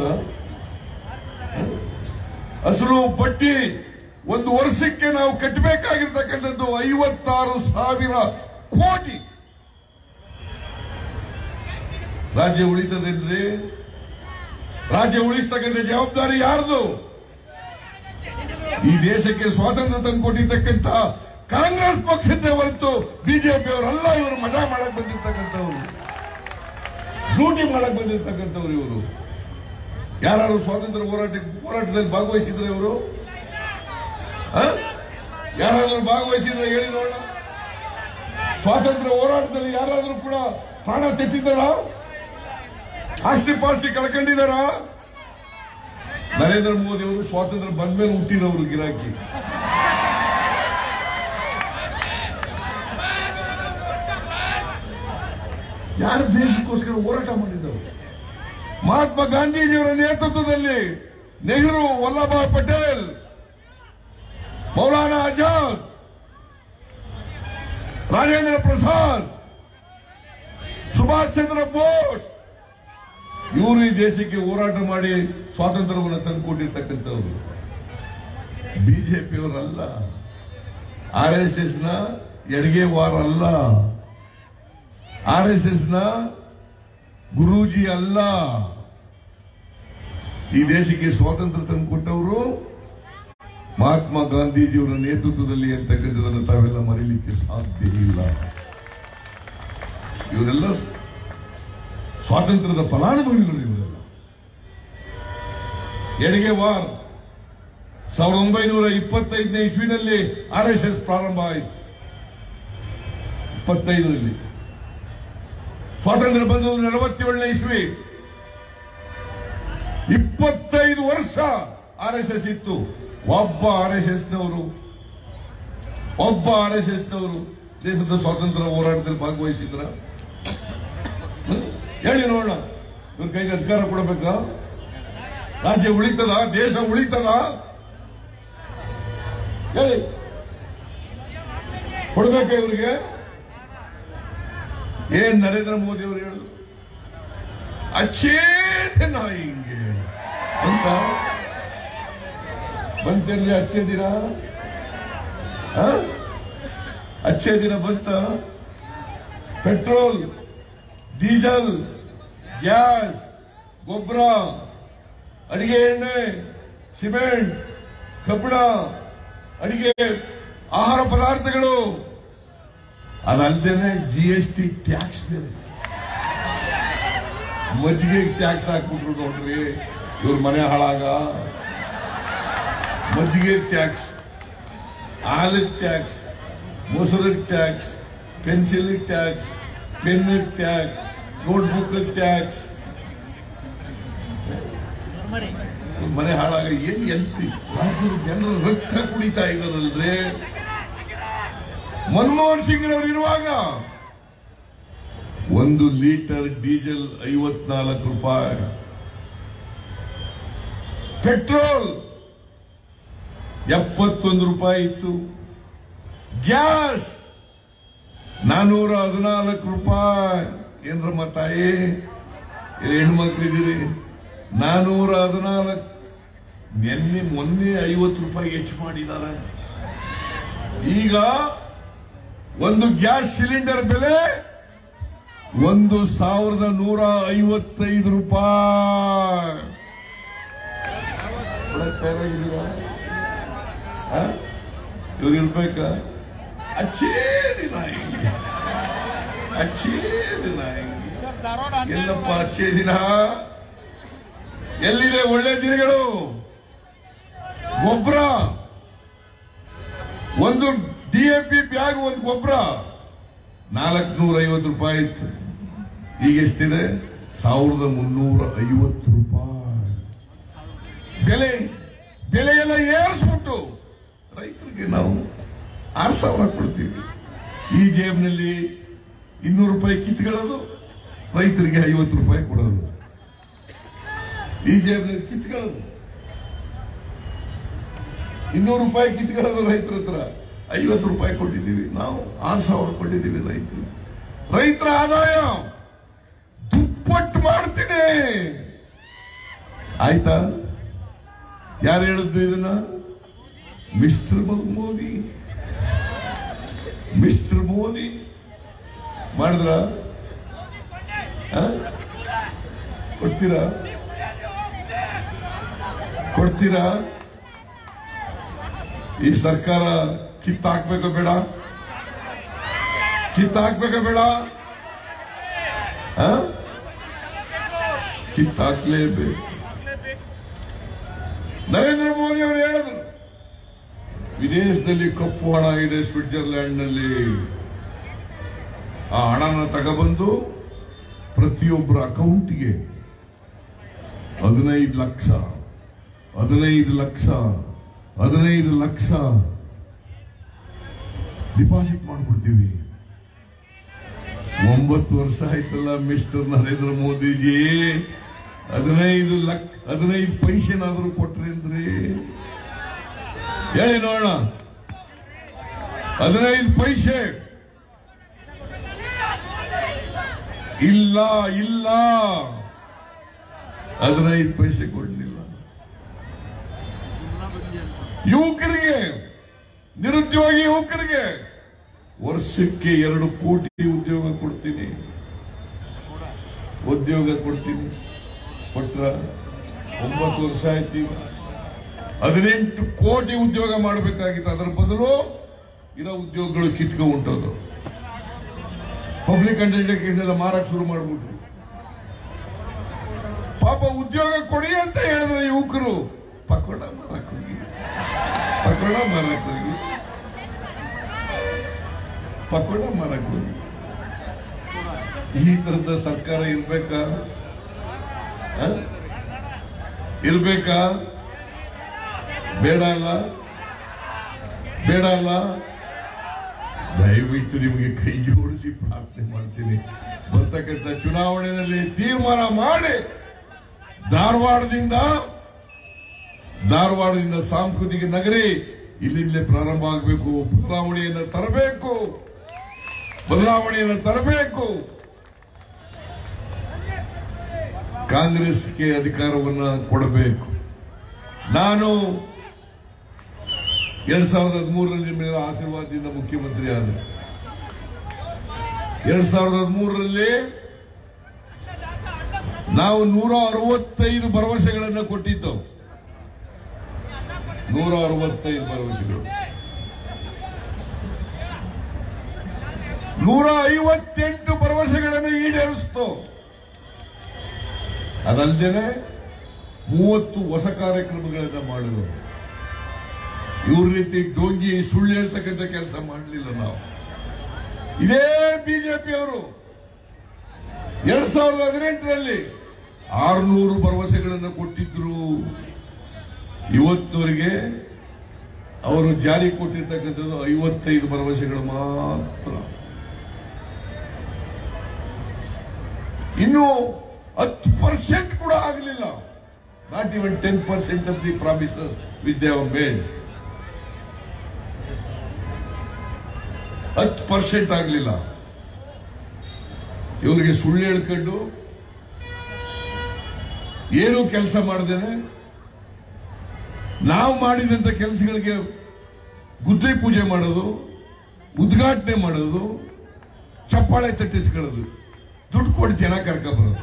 ಅಸಲು ಬಡ್ಡಿ ಒಂದು ವರ್ಷಕ್ಕೆ ನಾವು ಕಟ್ಟಬೇಕಾಗಿರ್ತಕ್ಕಂಥದ್ದು ಐವತ್ತಾರು ಸಾವಿರ ಕೋಟಿ ರಾಜ್ಯ ಉಳಿತದೇನ್ರಿ ರಾಜ್ಯ ಉಳಿಸ್ತಕ್ಕಂಥ ಜವಾಬ್ದಾರಿ ಯಾರ್ದು ಈ ದೇಶಕ್ಕೆ ಸ್ವಾತಂತ್ರ್ಯ ತಂದುಕೊಟ್ಟಿರ್ತಕ್ಕಂಥ ಕಾಂಗ್ರೆಸ್ ಪಕ್ಷದ ಹೊರತು ಬಿಜೆಪಿಯವರಲ್ಲ ಇವರು ಮಜಾ ಮಾಡಕ್ ಬಂದಿರ್ತಕ್ಕಂಥವ್ರು ಡ್ಯೂಟಿ ಮಾಡಕ್ ಬಂದಿರ್ತಕ್ಕಂಥವ್ರು ಇವರು ಯಾರು ಸ್ವಾತಂತ್ರ್ಯ ಹೋರಾಟ ಹೋರಾಟದಲ್ಲಿ ಭಾಗವಹಿಸಿದ್ರೆ ಇವರು ಯಾರಾದ್ರೂ ಭಾಗವಹಿಸಿದ್ರೆ ಹೇಳಿ ನೋಡೋಣ ಸ್ವಾತಂತ್ರ್ಯ ಹೋರಾಟದಲ್ಲಿ ಯಾರಾದ್ರೂ ಕೂಡ ಪ್ರಾಣ ತೆತ್ತಿದ್ದಾರ ಆಸ್ತಿ ಪಾಸ್ತಿ ಕಳ್ಕೊಂಡಿದ್ದಾರ ನರೇಂದ್ರ ಮೋದಿ ಅವರು ಸ್ವಾತಂತ್ರ್ಯ ಬಂದ್ಮೇಲೆ ಹುಟ್ಟಿದವರು ಗಿರಾಕಿ ಯಾರು ದೇಶಕ್ಕೋಸ್ಕರ ಹೋರಾಟ ಮಾಡಿದ್ದವರು ಮಹಾತ್ಮ ಗಾಂಧೀಜಿಯವರ ನೇತೃತ್ವದಲ್ಲಿ ನೆಹರು ವಲ್ಲಭಾಯ್ ಪಟೇಲ್ ಮೌಲಾನಾ ಆಜಾದ್ ರಾಜೇಂದ್ರ ಪ್ರಸಾದ್ ಸುಭಾಷ್ ಚಂದ್ರ ಬೋಸ್ ಇವರು ಈ ದೇಶಕ್ಕೆ ಹೋರಾಟ ಮಾಡಿ ಸ್ವಾತಂತ್ರ್ಯವನ್ನು ತಂದುಕೊಟ್ಟಿರ್ತಕ್ಕಂಥವ್ರು ಬಿಜೆಪಿಯವರಲ್ಲ ಆರ್ ಎಸ್ ಎಸ್ ನ ಎಡಗೆ ವಾರ ಅಲ್ಲ ಆರ್ ಎಸ್ ಎಸ್ ನ ಗುರೂಜಿ ಅಲ್ಲ ಈ ದೇಶಕ್ಕೆ ಸ್ವಾತಂತ್ರ್ಯ ತಂದುಕೊಟ್ಟವರು ಮಹಾತ್ಮ ಗಾಂಧೀಜಿಯವರ ನೇತೃತ್ವದಲ್ಲಿ ಅಂತಕ್ಕಂಥದನ್ನು ತಾವೆಲ್ಲ ಮರೀಲಿಕ್ಕೆ ಸಾಧ್ಯ ಇಲ್ಲ ಇವರೆಲ್ಲ ಸ್ವಾತಂತ್ರ್ಯದ ಫಲಾನುಭವಿಗಳು ಇವರೆಲ್ಲ ಎಡಗೆ ವಾರ್ ಸಾವಿರದ ಒಂಬೈನೂರ ಇಪ್ಪತ್ತೈದನೇ ಇಸ್ವಿನಲ್ಲಿ ಆರ್ ಎಸ್ ಎಸ್ ಪ್ರಾರಂಭ ಆಯಿತು ಇಪ್ಪತ್ತೈದರಲ್ಲಿ ಸ್ವಾತಂತ್ರ್ಯ ಬಂದದ್ದು ನಲವತ್ತೇಳನೇ ಇಸ್ವಿ ಇಪ್ಪತ್ತೈದು ವರ್ಷ ಆರ್ ಎಸ್ ಎಸ್ ಇತ್ತು ಒಬ್ಬ ಆರ್ ಎಸ್ ಎಸ್ನವರು ಒಬ್ಬ ಆರ್ ಎಸ್ ಎಸ್ನವರು ದೇಶದ ಸ್ವಾತಂತ್ರ್ಯ ಹೋರಾಟದಲ್ಲಿ ಭಾಗವಹಿಸಿದ್ರ ಹ್ಮ್? ಹೇಳಿ ನೋಡೋಣ ಇವ್ರ ಕೈಗೆ ಅಧಿಕಾರ ಕೊಡಬೇಕಾ ರಾಜ್ಯ ಉಳಿತದ ದೇಶ ಉಳಿತದ ಹೇಳಿ ಕೊಡ್ಬೇಕಾ ಇವ್ರಿಗೆ ಏನ್ ನರೇಂದ್ರ ಮೋದಿ ಅವರು ಹೇಳಿದ್ರು ಅಚ್ಚೇ ನಾಯಿ ಹಿಂಗೆ ಅಂತ ಬಂತೇನ್ರಿ ಅಚ್ಚೇ ದಿನ ಆ? ಅಚ್ಚೇ ದಿನ ಬಂತ ಪೆಟ್ರೋಲ್ ಡೀಸೆಲ್ ಗ್ಯಾಸ್ ಗೊಬ್ಬರ ಅಡಿಗೆ ಎಣ್ಣೆ ಸಿಮೆಂಟ್ ಕಬ್ಬಣ ಅಡಿಗೆ ಆಹಾರ ಪದಾರ್ಥಗಳು ಅದಲ್ಲದೆ ಜಿ ಎಸ್ ಟಿ ಟ್ಯಾಕ್ಸ್ ಬೇರೆ ಮಜ್ಜಿಗೆ ಟ್ಯಾಕ್ಸ್ ಹಾಕ್ಬಿಟ್ರು ನೋಡ್ರಿ ಇವ್ರ ಮನೆ ಹಾಳಾಗ ಮಜ್ಜಿಗೆ ಟ್ಯಾಕ್ಸ್ ಹಾಲಿಗೆ ಟ್ಯಾಕ್ಸ್ ಮೊಸರಿಗೆ tax pencil tax pen tax notebook tax ಮನೆ ಹಾಳಾಗ ಏನ್ ಎಂತಿ ರಾಜ್ಯದ ಜನರ ರಕ್ತ ಕುಡಿತಾ ಇದ್ದಾರಲ್ರಿ ಮನಮೋಹನ್ ಸಿಂಗ್ ಅವರು ಇರುವಾಗ ಒಂದು ಲೀಟರ್ ಡೀಸೆಲ್ ಐವತ್ನಾಲ್ಕು ರೂಪಾಯಿ ಪೆಟ್ರೋಲ್ ಎಪ್ಪತ್ತೊಂದು ರೂಪಾಯಿ ಇತ್ತು ಗ್ಯಾಸ್ ನಾನೂರ ಹದಿನಾಲ್ಕು ರೂಪಾಯಿ ಏನ್ರಮ್ಮ ತಾಯಿ ಇಲ್ಲಿ ಹೆಣ್ಮಕ್ಳಿದ್ದೀರಿ ನಾನೂರ ಹದಿನಾಲ್ಕು ನಿನ್ನೆ ಮೊನ್ನೆ ಐವತ್ತು ರೂಪಾಯಿ ಹೆಚ್ಚು ಮಾಡಿದ್ದಾರೆ ಈಗ ಒಂದು ಗ್ಯಾಸ್ ಸಿಲಿಂಡರ್ ಬೆಲೆ ಒಂದು ಸಾವಿರದ ನೂರ ಐವತ್ತೈದು ರೂಪಾಯಿ ಕೊಡಕ್ ತಯಾರಾಗಿದ್ದೀರಾ ಆ? ಇವ್ರು ಇರ್ಬೇಕಾ ಅಚ್ಚೇ ದಿನ ಹಿಂಗೆ ಅಚ್ಚೇ ದಿನ ಹಿಂಗೆ ಎಲ್ಲಪ್ಪ ಅಚ್ಚೇ ದಿನ ಎಲ್ಲಿದೆ ಒಳ್ಳೆ ದಿನಗಳು ಗೊಬ್ಬರ ಒಂದು ಡಿಎಪಿ ಬ್ಯಾಗ್ ಒಂದು ಗೊಬ್ಬರ ನಾಲ್ಕನೂರ ಐವತ್ತು ರೂಪಾಯಿ ಇತ್ತು ಈಗ ಎಷ್ಟಿದೆ ಸಾವಿರದ ಮುನ್ನೂರ ಐವತ್ತು ರೂಪಾಯಿ ಬೆಲೆ ಬೆಲೆ ಎಲ್ಲ ಏರಿಸ್ಬಿಟ್ಟು ರೈತರಿಗೆ ನಾವು ಆರು ಸಾವಿರ ಕೊಡ್ತೀವಿ ಈ ಜೇಬ್ನಲ್ಲಿ ಇನ್ನೂರು ರೂಪಾಯಿ ಕಿತ್ಕೊಳ್ಳೋದು ರೈತರಿಗೆ ಐವತ್ತು ರೂಪಾಯಿ ಕೊಡೋದು ಈ ಜೇಬ್ನಲ್ಲಿ ಕಿತ್ಕೊಳ್ಳೋದು ಇನ್ನೂರು ರೂಪಾಯಿ ಕಿತ್ಕೊಳ್ಳೋದು ರೈತರ ಹತ್ರ ಐವತ್ತು ರೂಪಾಯಿ ಕೊಟ್ಟಿದ್ದೀವಿ ನಾವು ಆರು ಸಾವಿರ ಕೊಟ್ಟಿದ್ದೀವಿ ರೈತರು ರೈತರ ಆದಾಯ ದುಪ್ಪಟ್ಟು ಮಾಡ್ತೀನಿ ಆಯ್ತಾ ಯಾರು ಹೇಳಿದ್ದು ಇದನ್ನ ಮಿಸ್ಟರ್ ಮೋದಿ ಮಿಸ್ಟರ್ ಮೋದಿ ಮಾಡಿದ್ರ ಆ? ಕೊಡ್ತೀರಾ ಕೊಡ್ತೀರಾ ಈ ಸರ್ಕಾರ ಕಿತ್ತಾಕ್ಬೇಕ ಬೇಡ ಕಿತ್ತಾಕ್ಬೇಕ ಬೇಡ ಆ? ಕಿತ್ತಾಕ್ಲೇಬೇಕು ನರೇಂದ್ರ ಮೋದಿ ಅವರು ಹೇಳಿದ್ರು ವಿದೇಶದಲ್ಲಿ ಕಪ್ಪು ಹಣ ಇದೆ ಸ್ವಿಟ್ಜರ್ಲ್ಯಾಂಡ್ನಲ್ಲಿ ಆ ಹಣನ ತಗೊಬಂದು ಪ್ರತಿಯೊಬ್ಬರ ಅಕೌಂಟ್ಗೆ ಹದಿನೈದು ಲಕ್ಷ ಹದಿನೈದು ಲಕ್ಷ ಹದಿನೈದು ಲಕ್ಷ ಡಿಪಾಸಿಟ್ ಮಾಡ್ಬಿಡ್ತೀವಿ ಒಂಬತ್ತು ವರ್ಷ ಆಯ್ತಲ್ಲ ಮಿಸ್ಟರ್ ನರೇಂದ್ರ ಮೋದಿಜಿ ಹದಿನೈದು ಲಕ್ಷ ಹದಿನೈದು ಪೈಸೆನಾದ್ರೂ ಕೊಟ್ರೇನ್ರಿ ಹೇಳಿ ನೋಡೋಣ ಹದಿನೈದು ಪೈಸೆ ಇಲ್ಲ ಇಲ್ಲ ಹದಿನೈದು ಪೈಸೆ ಕೊಡ್ಲಿಲ್ಲ ಯುವಕರಿಗೆ ನಿರುದ್ಯೋಗಿ ಯುವಕರಿಗೆ ವರ್ಷಕ್ಕೆ ಎರಡು ಕೋಟಿ ಉದ್ಯೋಗ ಕೊಡ್ತೀನಿ ಉದ್ಯೋಗ ಕೊಡ್ತೀನಿ ಕೊಟ್ರ ಒಂಬತ್ತು ವರ್ಷ ಆಯ್ತು ಈಗ ಹದಿನೆಂಟು ಕೋಟಿ ಉದ್ಯೋಗ ಮಾಡಬೇಕಾಗಿತ್ತು ಅದರ ಬದಲು ಇರೋ ಉದ್ಯೋಗಗಳು ಕಿತ್ಕೊ ಉಂಟದು ಪಬ್ಲಿಕ್ ಅಂಡರ್ಟೇಕಿಂಗ್ ಎಲ್ಲ ಮಾರಕ್ ಶುರು ಮಾಡ್ಬಿಟ್ರು ಪಾಪ ಉದ್ಯೋಗ ಕೊಡಿ ಅಂತ ಹೇಳಿದ್ರೆ ಯುವಕರು ಪಕೋಡ ಮಾರಕ್ ಹೋಗಿ ಪಕೋಡ ಮಾರಕ್ ಹೋಗಿ ಪಕೋಡ ಮಾರಕ್ ಹೋಗಿ ಈ ತರದ ಸರ್ಕಾರ ಇರ್ಬೇಕಾ ಆ? ಇರ್ಬೇಕಾ ಬೇಡ ಅಲ್ಲ ಬೇಡ ಅಲ್ಲ ದಯವಿಟ್ಟು ನಿಮಗೆ ಕೈ ಜೋಡಿಸಿ ಪ್ರಾರ್ಥನೆ ಮಾಡ್ತೀನಿ ಬರ್ತಕ್ಕಂಥ ಚುನಾವಣೆಯಲ್ಲಿ ತೀರ್ಮಾನ ಮಾಡಿ ಧಾರವಾಡದಿಂದ ಧಾರವಾಡದಿಂದ ಸಾಂಸ್ಕೃತಿಕ ನಗರಿ ಇಲ್ಲಿಂದಲೇ ಪ್ರಾರಂಭ ಆಗಬೇಕು ಬದಲಾವಣೆಯನ್ನು ತರಬೇಕು ಬದಲಾವಣೆಯನ್ನು ತರಬೇಕು ಕಾಂಗ್ರೆಸ್ಗೆ ಅಧಿಕಾರವನ್ನ ಕೊಡಬೇಕು ನಾನು ಎರಡ್ ಸಾವಿರದ ಹದಿಮೂರರಲ್ಲಿ ನಿಮ್ಮೆಲ್ಲ ಆಶೀರ್ವಾದದಿಂದ ಮುಖ್ಯಮಂತ್ರಿ ಆದ ಎರಡ್ ಸಾವಿರದ ಹದಿಮೂರರಲ್ಲಿ ನಾವು ನೂರ ಅರವತ್ತೈದು ಭರವಸೆಗಳನ್ನು ಕೊಟ್ಟಿದ್ದವು ನೂರ ಅರವತ್ತೈದು ಭರವಸೆಗಳು ನೂರ ಐವತ್ತೆಂಟು ಭರವಸೆಗಳನ್ನು ಈಡೇರಿಸ್ತು ಅದಲ್ಲದೆ ಮೂವತ್ತು ಹೊಸ ಕಾರ್ಯಕ್ರಮಗಳನ್ನು ಮಾಡಿದ್ರು ಇವ್ರ ರೀತಿ ಡೋಂಗಿ ಸುಳ್ಳು ಹೇಳ್ತಕ್ಕಂಥ ಕೆಲಸ ಮಾಡಲಿಲ್ಲ ನಾವು ಇದೇ ಬಿಜೆಪಿ ಅವರು ಎರಡ್ ಸಾವಿರದ ಹದಿನೆಂಟರಲ್ಲಿ ಆರುನೂರು ಭರವಸೆಗಳನ್ನು ಕೊಟ್ಟಿದ್ರು ಇವತ್ತವರೆಗೆ ಅವರು ಜಾರಿ ಕೊಟ್ಟಿರ್ತಕ್ಕಂಥದ್ದು ಐವತ್ತೈದು ಭರವಸೆಗಳು ಮಾತ್ರ ಇನ್ನು ಹತ್ತು ಪರ್ಸೆಂಟ್ ಕೂಡ ಆಗಲಿಲ್ಲ not even ten percent of the promises which they made ಹತ್ತು ಪರ್ಸೆಂಟ್ ಆಗಲಿಲ್ಲ ಇವರಿಗೆ ಸುಳ್ಳು ಹೇಳ್ಕೊಂಡು ಏನು ಕೆಲಸ ಮಾಡದೇನೆ ನಾವು ಮಾಡಿದಂತ ಕೆಲಸಗಳಿಗೆ ಗುದ್ದೆ ಪೂಜೆ ಮಾಡೋದು ಉದ್ಘಾಟನೆ ಮಾಡೋದು ಚಪ್ಪಾಳೆ ತಟ್ಟಿಸ್ಕೊಳ್ಳೋದು ದುಡ್ಡು ಕೊಟ್ಟು ಜನ ಕರ್ಕೊಂಬರೋದು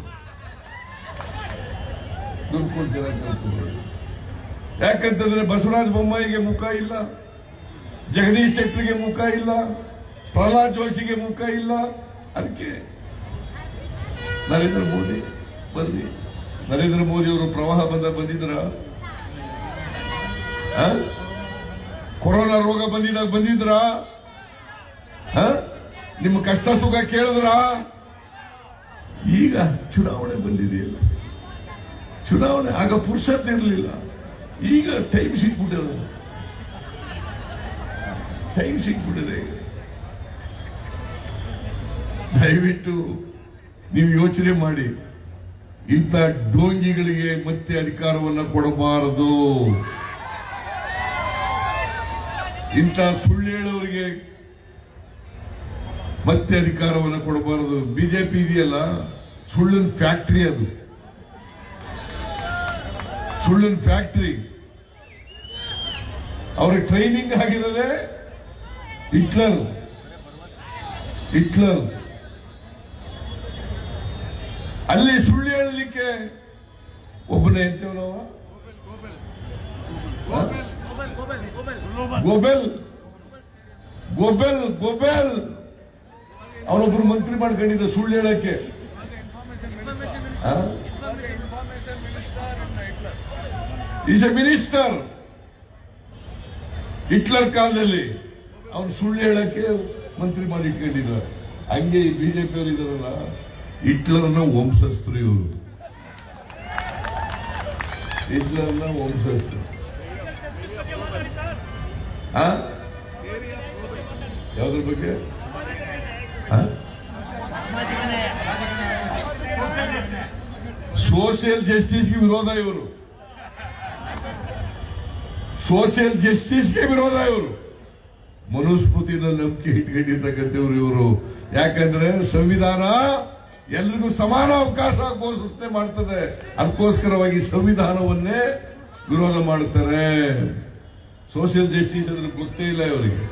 ದುಡ್ಡು ಕೊಟ್ಟು ಜನ ಕರ್ಕೊಂಬರೋದು ಯಾಕಂತಂದ್ರೆ ಬಸವರಾಜ ಬೊಮ್ಮಾಯಿಗೆ ಮುಖ ಇಲ್ಲ ಜಗದೀಶ್ ಶೆಟ್ಟರಿಗೆ ಮುಖ ಇಲ್ಲ ಪ್ರಹ್ಲಾದ್ ಜೋಶಿಗೆ ಮುಖ ಇಲ್ಲ ಅದಕ್ಕೆ ನರೇಂದ್ರ ಮೋದಿ ಬರ್ಲಿ ನರೇಂದ್ರ ಮೋದಿ ಅವರು ಪ್ರವಾಹ ಬಂದ ಬಂದಿದ್ರ ಆ? ಕೊರೋನಾ ರೋಗ ಬಂದಿದಾಗ ಬಂದಿದ್ರ ಆ? ನಿಮ್ಮ ಕಷ್ಟ ಸುಖ ಕೇಳಿದ್ರ ಈಗ ಚುನಾವಣೆ ಬಂದಿದೆಯಲ್ಲ ಚುನಾವಣೆ ಆಗ ಪುರುಷತ್ ಇರಲಿಲ್ಲ ಈಗ ಟೈಮ್ ಸಿಕ್ಬಿಟ್ಟದ ಟೈಮ್ ಸಿಕ್ಬಿಟ್ಟಿದೆ ಈಗ ದಯವಿಟ್ಟು ನೀವು ಯೋಚನೆ ಮಾಡಿ ಇಂಥ ಡೋಂಗಿಗಳಿಗೆ ಮತ್ತೆ ಅಧಿಕಾರವನ್ನು ಕೊಡಬಾರದು ಇಂಥ ಸುಳ್ಳು ಹೇಳೋರಿಗೆ ಮತ್ತೆ ಅಧಿಕಾರವನ್ನು ಕೊಡಬಾರದು ಬಿಜೆಪಿ ಇದೆಯಲ್ಲ ಸುಳ್ಳಿನ ಫ್ಯಾಕ್ಟರಿ ಅದು ಸುಳ್ಳಿನ ಫ್ಯಾಕ್ಟರಿ ಅವ್ರಿಗೆ ಟ್ರೈನಿಂಗ್ ಆಗಿರೋದೇ ಹಿಟ್ಲರ್ ಹಿಟ್ಲರ್ ಅಲ್ಲಿ ಸುಳ್ಳು ಹೇಳಲಿಕ್ಕೆ ಒಬ್ಬನೇ ಇರ್ತೇವೆ ನಾವು ಗೋಬೆಲ್ ಗೋಬೆಲ್ ಗೋಬೆಲ್ ಅವನೊಬ್ರು ಮಂತ್ರಿ ಮಾಡ್ಕೊಂಡಿದ್ದ ಸುಳ್ಳು ಹೇಳಕ್ಕೆ ಆ? ಈಸ್ ಎ ಮಿನಿಸ್ಟರ್ ಹಿಟ್ಲರ್ ಕಾಲದಲ್ಲಿ ಅವನು ಸುಳ್ಳು ಹೇಳಕ್ಕೆ ಮಂತ್ರಿ ಮಾಡಿ ಇಟ್ಕೊಂಡಿದ್ದ ಹಂಗೆ ಈ ಬಿಜೆಪಿ ಅವರು ಇದಾರಲ್ಲ ಹಿಟ್ಲರ್ನ ವಂಶಸ್ಥರು ಇವರು ಹಿಟ್ಲರ್ನ ವಂಶಸ್ಥರು ಆ? ಯಾವ್ದ್ರ ಬಗ್ಗೆ ಆ? ಸೋಷಿಯಲ್ ಜಸ್ಟಿಸ್ಗೆ ವಿರೋಧ ಇವರು ಸೋಷಿಯಲ್ ಜಸ್ಟಿಸ್ಗೆ ವಿರೋಧ ಇವರು ಮನುಸ್ಮೃತಿನ ನಂಬಿಕೆ ಇಟ್ಕೊಂಡಿರ್ತಕ್ಕಂಥವ್ರು ಇವರು ಯಾಕಂದ್ರೆ ಸಂವಿಧಾನ ಎಲ್ರಿಗೂ ಸಮಾನ ಅವಕಾಶ ಘೋಷಣೆ ಮಾಡ್ತದೆ ಅದಕ್ಕೋಸ್ಕರವಾಗಿ ಸಂವಿಧಾನವನ್ನೇ ವಿರೋಧ ಮಾಡ್ತಾರೆ ಸೋಷಿಯಲ್ ಜಸ್ಟಿಸ್ ಅಂದ್ರೆ ಗೊತ್ತೇ ಇಲ್ಲ ಇವರಿಗೆ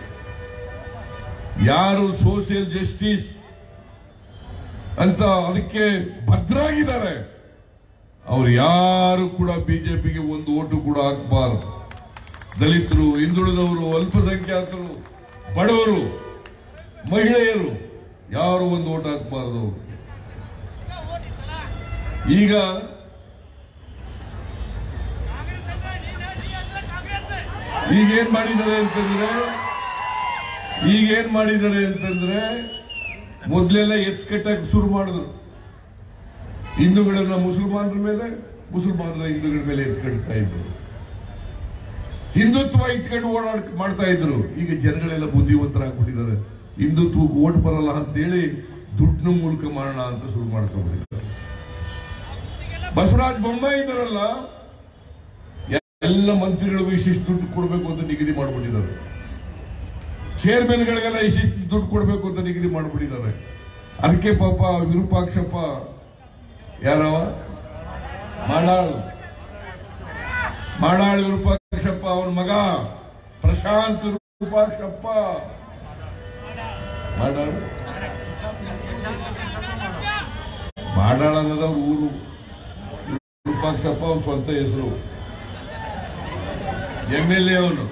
ಯಾರು ಸೋಷಿಯಲ್ ಜಸ್ಟಿಸ್ ಅಂತ ಅದಕ್ಕೆ ಭದ್ರಾಗಿದ್ದಾರೆ ಅವ್ರು ಯಾರು ಕೂಡ ಬಿಜೆಪಿಗೆ ಒಂದು ಓಟು ಕೂಡ ಹಾಕಬಾರದು ದಲಿತರು ಹಿಂದುಳಿದವರು ಅಲ್ಪಸಂಖ್ಯಾತರು ಬಡವರು ಮಹಿಳೆಯರು ಯಾರು ಒಂದು ಓಟ್ ಹಾಕಬಾರದು ಈಗ ಈಗ ಏನ್ ಮಾಡಿದ್ದಾರೆ ಅಂತಂದ್ರೆ ಈಗ ಏನ್ ಮಾಡಿದ್ದಾರೆ ಅಂತಂದ್ರೆ ಮೊದ್ಲೆಲ್ಲ ಎತ್ ಕಟ್ಟಕ್ ಶುರು ಮಾಡಿದ್ರು ಹಿಂದೂಗಳನ್ನ ಮುಸಲ್ಮಾನರ ಮೇಲೆ ಮುಸಲ್ಮಾನರ ಹಿಂದೂಗಳ ಮೇಲೆ ಎತ್ಕಟ್ತಾ ಇದ್ರು ಹಿಂದುತ್ವ ಇಟ್ಕೊಂಡು ಓಡಾಡ್ ಮಾಡ್ತಾ ಇದ್ರು ಈಗ ಜನಗಳೆಲ್ಲ ಬುದ್ಧಿವಂತರಾಗ್ಬಿಟ್ಟಿದ್ದಾರೆ ಹಿಂದುತ್ವಕ್ಕೆ ಓಟ್ ಬರಲ್ಲ ಅಂತೇಳಿ ದುಡ್ಡಿನ ಮೂಲಕ ಮಾಡೋಣ ಅಂತ ಶುರು ಮಾಡ್ಕೊಂಡ್ಬಿಟ್ಟಿದ್ದಾರೆ ಬಸವರಾಜ ಬೊಮ್ಮಾಯಿ ಇದ್ದಾರಲ್ಲ ಎಲ್ಲ ಮಂತ್ರಿಗಳಿಗೂ ಇಷ್ಟಿಷ್ಟು ದುಡ್ಡು ಕೊಡಬೇಕು ಅಂತ ನಿಗದಿ ಮಾಡ್ಬಿಟ್ಟಿದ್ದಾರೆ ಚೇರ್ಮನ್ಗಳಿಗೆಲ್ಲ ಇಷ್ಟಿಷ್ಟು ದುಡ್ಡು ಕೊಡಬೇಕು ಅಂತ ನಿಗದಿ ಮಾಡ್ಬಿಟ್ಟಿದ್ದಾರೆ ಅದಕ್ಕೆ ಪಾಪ ವಿರೂಪಾಕ್ಷಪ್ಪ ಯಾರವ ಮಾಡಾಳ್ ಮಾಡಾಳ್ ವಿರೂಪಾಕ್ಷಪ್ಪ ಅವನ ಮಗ ಪ್ರಶಾಂತ್ ವಿರೂಪಾಕ್ಷಪ್ಪ ಮಾಡಾಳ್ ಮಾಡಾಳ್ ಅನ್ನೋದ ಅವ್ರ ಊರು ವಿರೂಪಾಕ್ಷಪ್ಪ ಅವನ ಸ್ವಂತ ಹೆಸರು ಎಂ ಎಲ್ ಎ ಅವನು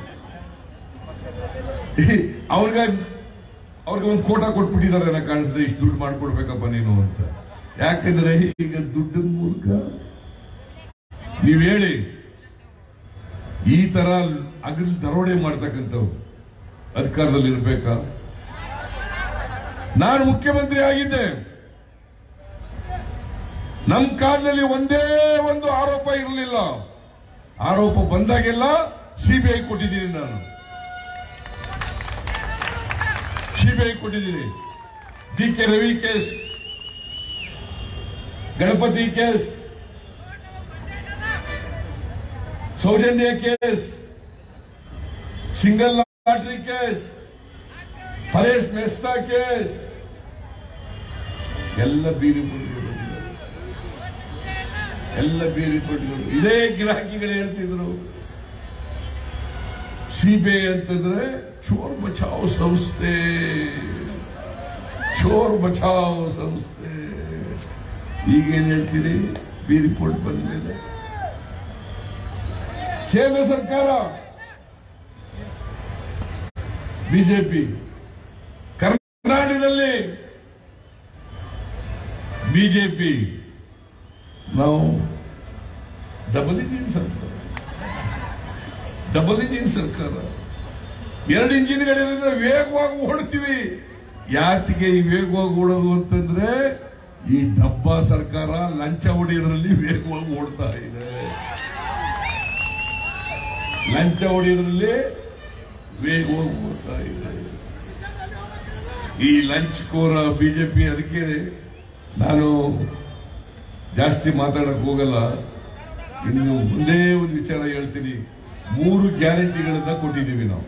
ಅವ್ರಿಗ ಅವ್ರಿಗೆ ಒಂದು ಕೋಟ ಕೊಟ್ಬಿಟ್ಟಿದ್ದಾರೆ ನನಗೆ ಕಾಣಿಸ್ತದೆ ಇಷ್ಟು ದುಡ್ಡು ಮಾಡ್ಕೊಡ್ಬೇಕಪ್ಪ ನೀನು ಅಂತ ಯಾಕಂದ್ರೆ ಈಗ ದುಡ್ಡಿನ ಮೂಲಕ ನೀವ್ ಹೇಳಿ ಈ ತರ ಅಗಲ್ ದರೋಡೆ ಮಾಡ್ತಕ್ಕಂಥವ್ರು ಅಧಿಕಾರದಲ್ಲಿ ಇರ್ಬೇಕಾ ನಾನು ಮುಖ್ಯಮಂತ್ರಿ ಆಗಿದ್ದೆ ನಮ್ ಕಾಲದಲ್ಲಿ ಒಂದೇ ಒಂದು ಆರೋಪ ಇರಲಿಲ್ಲ ಆರೋಪ ಬಂದಾಗೆಲ್ಲ ಸಿಬಿಐ ಕೊಟ್ಟಿದ್ದೀನಿ ನಾನು ಸಿಬಿಐ ಕೊಟ್ಟಿದ್ದೀನಿ D K Ravi case Ganapati case Soujanya case single lottery case Paresh Mesta case ಎಲ್ಲ ಬೀರಿ ಪುಟ್ಗಳು ಎಲ್ಲ ಬೀರಿ ಪುಟ್ಗಳು ಇದೇ ಗಿರಾಕಿಗಳು ಹೇಳ್ತಿದ್ರು ಸಿಬಿಐ ಅಂತಂದ್ರೆ ಚೋರ್ ಬಚಾವ್ ಸಂಸ್ಥೆ ಚೋರ್ ಬಚಾವ್ ಸಂಸ್ಥೆ ಈಗೇನ್ ಹೇಳ್ತೀರಿ ಬಿ ರಿಪೋರ್ಟ್ ಬಂದ ಮೇಲೆ ಕೇಂದ್ರ ಸರ್ಕಾರ ಬಿಜೆಪಿ ಕರ್ನಾಟಕದಲ್ಲಿ ಬಿಜೆಪಿ ನಾವು ಡಬಲ್ ಇಂಜಿನ್ ಸರ್ಕಾರ ಡಬಲ್ ಇಂಜಿನ್ ಸರ್ಕಾರ ಎರಡು ಇಂಜಿನ್ಗಳಿರೋದ್ರಿಂದ ವೇಗವಾಗಿ ಓಡ್ತೀವಿ ಯಾತಿಗೆ ಈ ವೇಗವಾಗಿ ಓಡೋದು ಅಂತಂದ್ರೆ ಈ ಡಬ್ಬ ಸರ್ಕಾರ ಲಂಚ ಹೊಡೆಯೋದ್ರಲ್ಲಿ ವೇಗವಾಗಿ ಓಡ್ತಾ ಇದೆ ಲಂಚ ಹೊಡೆಯೋದ್ರಲ್ಲಿ ವೇಗವಾಗಿ ಓಡ್ತಾ ಇದೆ ಈ ಲಂಚ್ ಕೋರ ಬಿಜೆಪಿ ಅದಕ್ಕೆ ನಾನು ಜಾಸ್ತಿ ಮಾತಾಡಕ್ ಹೋಗಲ್ಲ ಇನ್ನು ಒಂದೇ ಒಂದು ವಿಚಾರ ಹೇಳ್ತೀನಿ ಮೂರು ಗ್ಯಾರಂಟಿಗಳನ್ನ ಕೊಟ್ಟಿದ್ದೀವಿ ನಾವು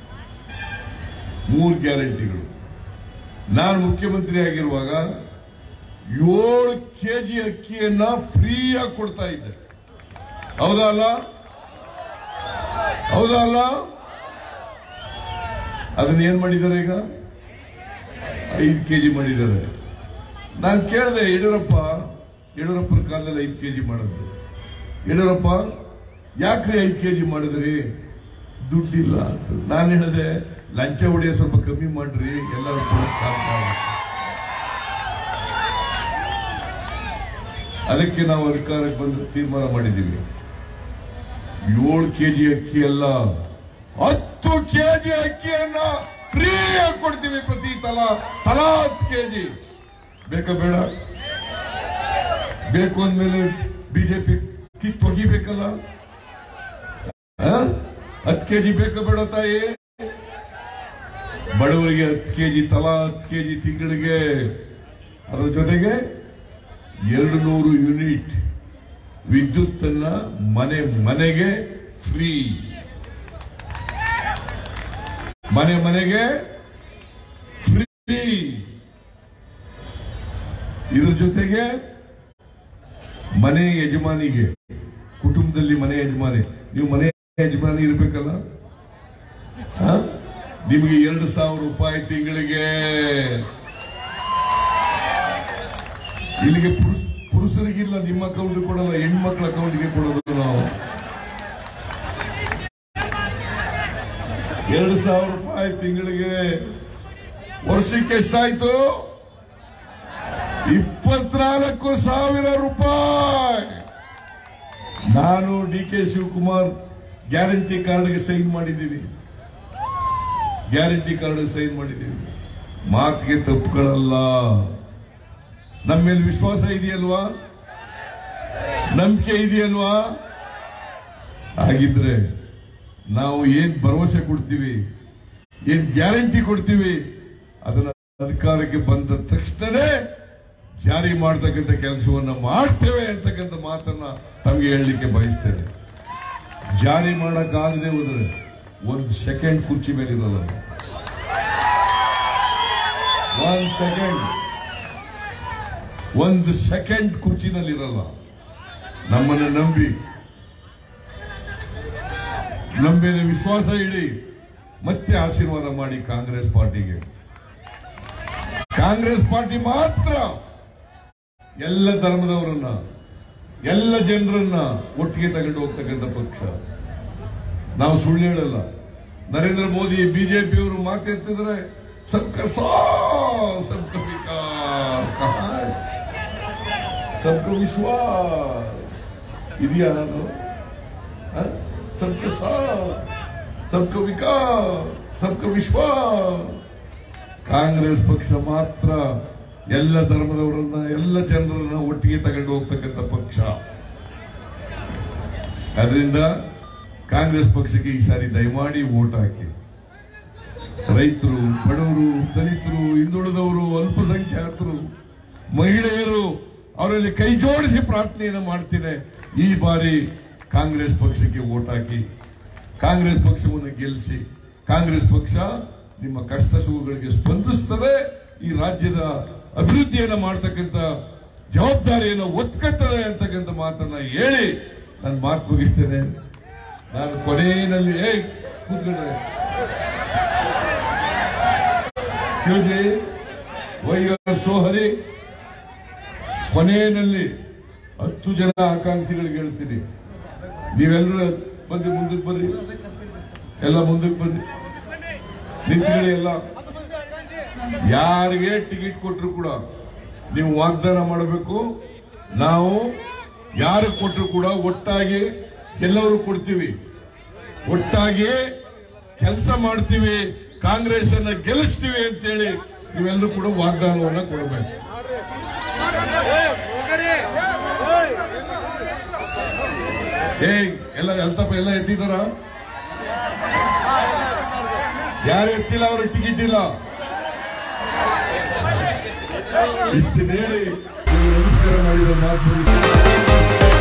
ಮೂರು ಗ್ಯಾರಂಟಿಗಳು ನಾನು ಮುಖ್ಯಮಂತ್ರಿ ಆಗಿರುವಾಗ ಏಳು ಕೆಜಿ ಅಕ್ಕಿಯನ್ನ ಫ್ರೀಯಾಗಿ ಕೊಡ್ತಾ ಇದ್ದೆ ಹೌದಾ ಅಲ್ಲ ಹೌದಾ ಅಲ್ಲ ಅದನ್ನ ಏನ್ ಮಾಡಿದ್ದಾರೆ ಈಗ ಐದು ಕೆಜಿ ಮಾಡಿದ್ದಾರೆ ನಾನು ಕೇಳಿದೆ ಯಡಿಯೂರಪ್ಪ ಯಡಿಯೂರಪ್ಪನ ಕಾಲದಲ್ಲಿ ಐದು ಕೆಜಿ ಮಾಡಿದ್ರು ಯಡಿಯೂರಪ್ಪ ಯಾಕ್ರಿ ಐದು ಕೆಜಿ ಮಾಡಿದ್ರಿ ದುಡ್ಡಿಲ್ಲ ಅಂತ ನಾನು ಹೇಳಿದೆ ಲಂಚ ಹೊಡೆಯ ಸ್ವಲ್ಪ ಕಮ್ಮಿ ಮಾಡ್ರಿ ಎಲ್ಲರೂ ಕೊಡಕ್ ಸಾಧ್ಯ ಆಗುತ್ತೆ. ಅದಕ್ಕೆ ನಾವು ಅಧಿಕಾರಕ್ಕೆ ಬಂದು ತೀರ್ಮಾನ ಮಾಡಿದ್ದೀವಿ ಏಳು ಕೆಜಿ ಅಕ್ಕಿ ಅಲ್ಲ ಹತ್ತು ಕೆಜಿ ಅಕ್ಕಿಯನ್ನ ಫ್ರೀ ಆಗಿ ಕೊಡ್ತೀವಿ ಪ್ರತಿ ತಲಾ ತಲಾ ಹತ್ತು ಕೆಜಿ ಬೇಕಾ ಬೇಡ ಬೇಕು ಅಂದ್ಮೇಲೆ ಬಿಜೆಪಿ ಕಿತ್ತು ಒಗಿಬೇಕಲ್ಲ ಹತ್ತು ಕೆಜಿ ಬೇಕಾ ಬೇಡ ತಾಯಿ ಬಡವರಿಗೆ ಹತ್ತು ಕೆಜಿ ತಲಾ ಹತ್ತು ಕೆಜಿ ತಿಂಗಳಿಗೆ ಅದರ ಜೊತೆಗೆ ಎರಡು ನೂರು ಯೂನಿಟ್ ವಿದ್ಯುತ್ ಅನ್ನ ಮನೆ ಮನೆಗೆ ಫ್ರೀ ಮನೆ ಮನೆಗೆ ಫ್ರೀ ಇದ್ರ ಜೊತೆಗೆ ಮನೆ ಯಜಮಾನಿಗೆ ಕುಟುಂಬದಲ್ಲಿ ಮನೆ ಯಜಮಾನಿ ನೀವು ಮನೆ ಯಜಮಾನಿ ಇರ್ಬೇಕಲ್ಲ ಆ? ನಿಮಗೆ ಎರಡು ಸಾವಿರ ರೂಪಾಯಿ ತಿಂಗಳಿಗೆ ಇಲ್ಲಿಗೆ ಪುರುಷ ಪುರುಷರಿಗಿಲ್ಲ ನಿಮ್ಮ ಅಕೌಂಟ್ ಕೊಡಲ್ಲ ಹೆಣ್ಮಕ್ಳ ಅಕೌಂಟ್ಗೆ ಕೊಡೋದು ನಾವು ಎರಡು ಸಾವಿರ ರೂಪಾಯಿ ತಿಂಗಳಿಗೆ ವರ್ಷಕ್ಕೆ ಎಷ್ಟಾಯ್ತು ಇಪ್ಪತ್ನಾಲ್ಕು ಸಾವಿರ ರೂಪಾಯಿ ನಾನು ಡಿ ಕೆ ಶಿವಕುಮಾರ್ ಗ್ಯಾರಂಟಿ ಕಾರ್ಡ್ಗೆ ಸೈನ್ ಮಾಡಿದ್ದೀನಿ ಗ್ಯಾರಂಟಿ ಕಾರ್ಡ್ ಸೈನ್ ಮಾಡಿದ್ದೀವಿ ಮಾತಿಗೆ ತಪ್ಪುಗಳಲ್ಲ ನಮ್ಮ ಮೇಲೆ ವಿಶ್ವಾಸ ಇದೆಯಲ್ವಾ ನಂಬಿಕೆ ಇದೆಯಲ್ವಾ ಹಾಗಿದ್ರೆ ನಾವು ಏನ್ ಭರವಸೆ ಕೊಡ್ತೀವಿ ಏನ್ ಗ್ಯಾರಂಟಿ ಕೊಡ್ತೀವಿ ಅದನ್ನ ಅಧಿಕಾರಕ್ಕೆ ಬಂದ ತಕ್ಷಣನೇ ಜಾರಿ ಮಾಡತಕ್ಕಂಥ ಕೆಲಸವನ್ನ ಮಾಡ್ತೇವೆ ಅಂತಕ್ಕಂಥ ಮಾತನ್ನ ತಮಗೆ ಹೇಳಲಿಕ್ಕೆ ಬಯಸ್ತೇನೆ ಜಾರಿ ಮಾಡಕ್ಕಾಗದೆ ಹೋದ್ರೆ ಒಂದು ಸೆಕೆಂಡ್ ಕುರ್ಚಿ ಮೇಲೆ ಇರಲ್ಲ ಒಂದ್ ಸೆಕೆಂಡ್ ಒಂದು ಸೆಕೆಂಡ್ ಕುರ್ಚಿನಲ್ಲಿರಲ್ಲ ನಮ್ಮನ್ನು ನಂಬಿ ನಮ್ಮ ಮೇಲೆ ವಿಶ್ವಾಸ ಇಡಿ ಮತ್ತೆ ಆಶೀರ್ವಾದ ಮಾಡಿ ಕಾಂಗ್ರೆಸ್ ಪಾರ್ಟಿಗೆ ಕಾಂಗ್ರೆಸ್ ಪಾರ್ಟಿ ಮಾತ್ರ ಎಲ್ಲ ಧರ್ಮದವರನ್ನ ಎಲ್ಲ ಜನರನ್ನ ಒಟ್ಟಿಗೆ ತಗೊಂಡು ಹೋಗ್ತಕ್ಕಂಥ ಪಕ್ಷ ನಾವು ಸುಳ್ಳು ಹೇಳಲ್ಲ ನರೇಂದ್ರ ಮೋದಿ ಬಿಜೆಪಿಯವರು ಮಾತೆತ್ತಿದ್ರೆ ಸಬ್ಕ ಸಾಥ್ ಸಬ್ಕ ವಿಕಾಸ್ ಕಹಾ ಹೈ? ಸಬ್ಕ ವಿಶ್ವಾಸ್ ಇದೆಯಾ ನಾನು ಹ? ಸಬ್ಕ ಸಾಥ್ ಸಬ್ಕ ವಿಕಾಸ್ ಸಬ್ಕ ವಿಶ್ವಾಸ್ ಕಾಂಗ್ರೆಸ್ ಪಕ್ಷ ಮಾತ್ರ ಎಲ್ಲ ಧರ್ಮದವರನ್ನ ಎಲ್ಲ ಜನರನ್ನ ಒಟ್ಟಿಗೆ ತಗೊಂಡು ಹೋಗ್ತಕ್ಕಂಥ ಪಕ್ಷ ಅದರಿಂದ ಕಾಂಗ್ರೆಸ್ ಪಕ್ಷಕ್ಕೆ ಈ ಸಾರಿ ದಯಮಾಡಿ ವೋಟ್ ಹಾಕಿ ರೈತರು ಬಡವರು ದಲಿತರು ಹಿಂದುಳಿದವರು ಅಲ್ಪಸಂಖ್ಯಾತರು ಮಹಿಳೆಯರು ಅವರಲ್ಲಿ ಕೈ ಜೋಡಿಸಿ ಪ್ರಾರ್ಥನೆಯನ್ನು ಮಾಡ್ತೇನೆ ಈ ಬಾರಿ ಕಾಂಗ್ರೆಸ್ ಪಕ್ಷಕ್ಕೆ ವೋಟ್ ಹಾಕಿ ಕಾಂಗ್ರೆಸ್ ಪಕ್ಷವನ್ನು ಗೆಲ್ಲಿಸಿ ಕಾಂಗ್ರೆಸ್ ಪಕ್ಷ ನಿಮ್ಮ ಕಷ್ಟ ಸುಖಗಳಿಗೆ ಸ್ಪಂದಿಸ್ತದೆ ಈ ರಾಜ್ಯದ ಅಭಿವೃದ್ಧಿಯನ್ನು ಮಾಡ್ತಕ್ಕಂಥ ಜವಾಬ್ದಾರಿಯನ್ನು ಒತ್ಕಟ್ಟದೆ ಅಂತಕ್ಕಂಥ ಮಾತನ್ನ ಹೇಳಿ ನಾನು ಮಾತು ಮುಗಿಸ್ತೇನೆ ನಾನು ಕೊನೆಯಲ್ಲಿ ಏ ಕೂತ್ಕೊಂಡ್ರೆ ಶಿವಜಿ ವೈ ಸೋಹರಿ ಕೊನೆಯಲ್ಲಿ ಹತ್ತು ಜನ ಆಕಾಂಕ್ಷಿಗಳಿಗೆ ಹೇಳ್ತೀನಿ ನೀವೆಲ್ಲರೂ ಬಂದು ಮುಂದಕ್ಕೆ ಬರ್ರಿ ಎಲ್ಲ ಮುಂದಕ್ಕೆ ಬರ್ರಿ ನಿಂತ್ಕೊಳ್ಳಿ ಎಲ್ಲ ಯಾರಿಗೆ ಟಿಕೆಟ್ ಕೊಟ್ಟರು ಕೂಡ ನೀವು ವಾಗ್ದಾನ ಮಾಡಬೇಕು ನಾವು ಯಾರು ಕೊಟ್ಟರು ಕೂಡ ಒಟ್ಟಾಗಿ ಎಲ್ಲರೂ ಕೊಡ್ತೀವಿ ಒಟ್ಟಾಗಿ ಕೆಲಸ ಮಾಡ್ತೀವಿ ಕಾಂಗ್ರೆಸ್ ಅನ್ನ ಗೆಲ್ಲಿಸ್ತೀವಿ ಅಂತೇಳಿ ನೀವೆಲ್ಲರೂ ಕೂಡ ವಾಗ್ದಾನವನ್ನ ಕೊಡಬೇಕು ಏ ಎಲ್ಲ ಅಲ್ತಪ್ಪ ಎಲ್ಲ ಎತ್ತಿದಾರ ಯಾರು ಎತ್ತಿಲ್ಲ ಅವರು ಟಿಕೆಟ್ ಇಲ್ಲ ಇಷ್ಟು ಹೇಳಿ ನೀವು ನಮಸ್ಕಾರ ಮಾಡಿದ ಮಾತು ಮುಗಿತು.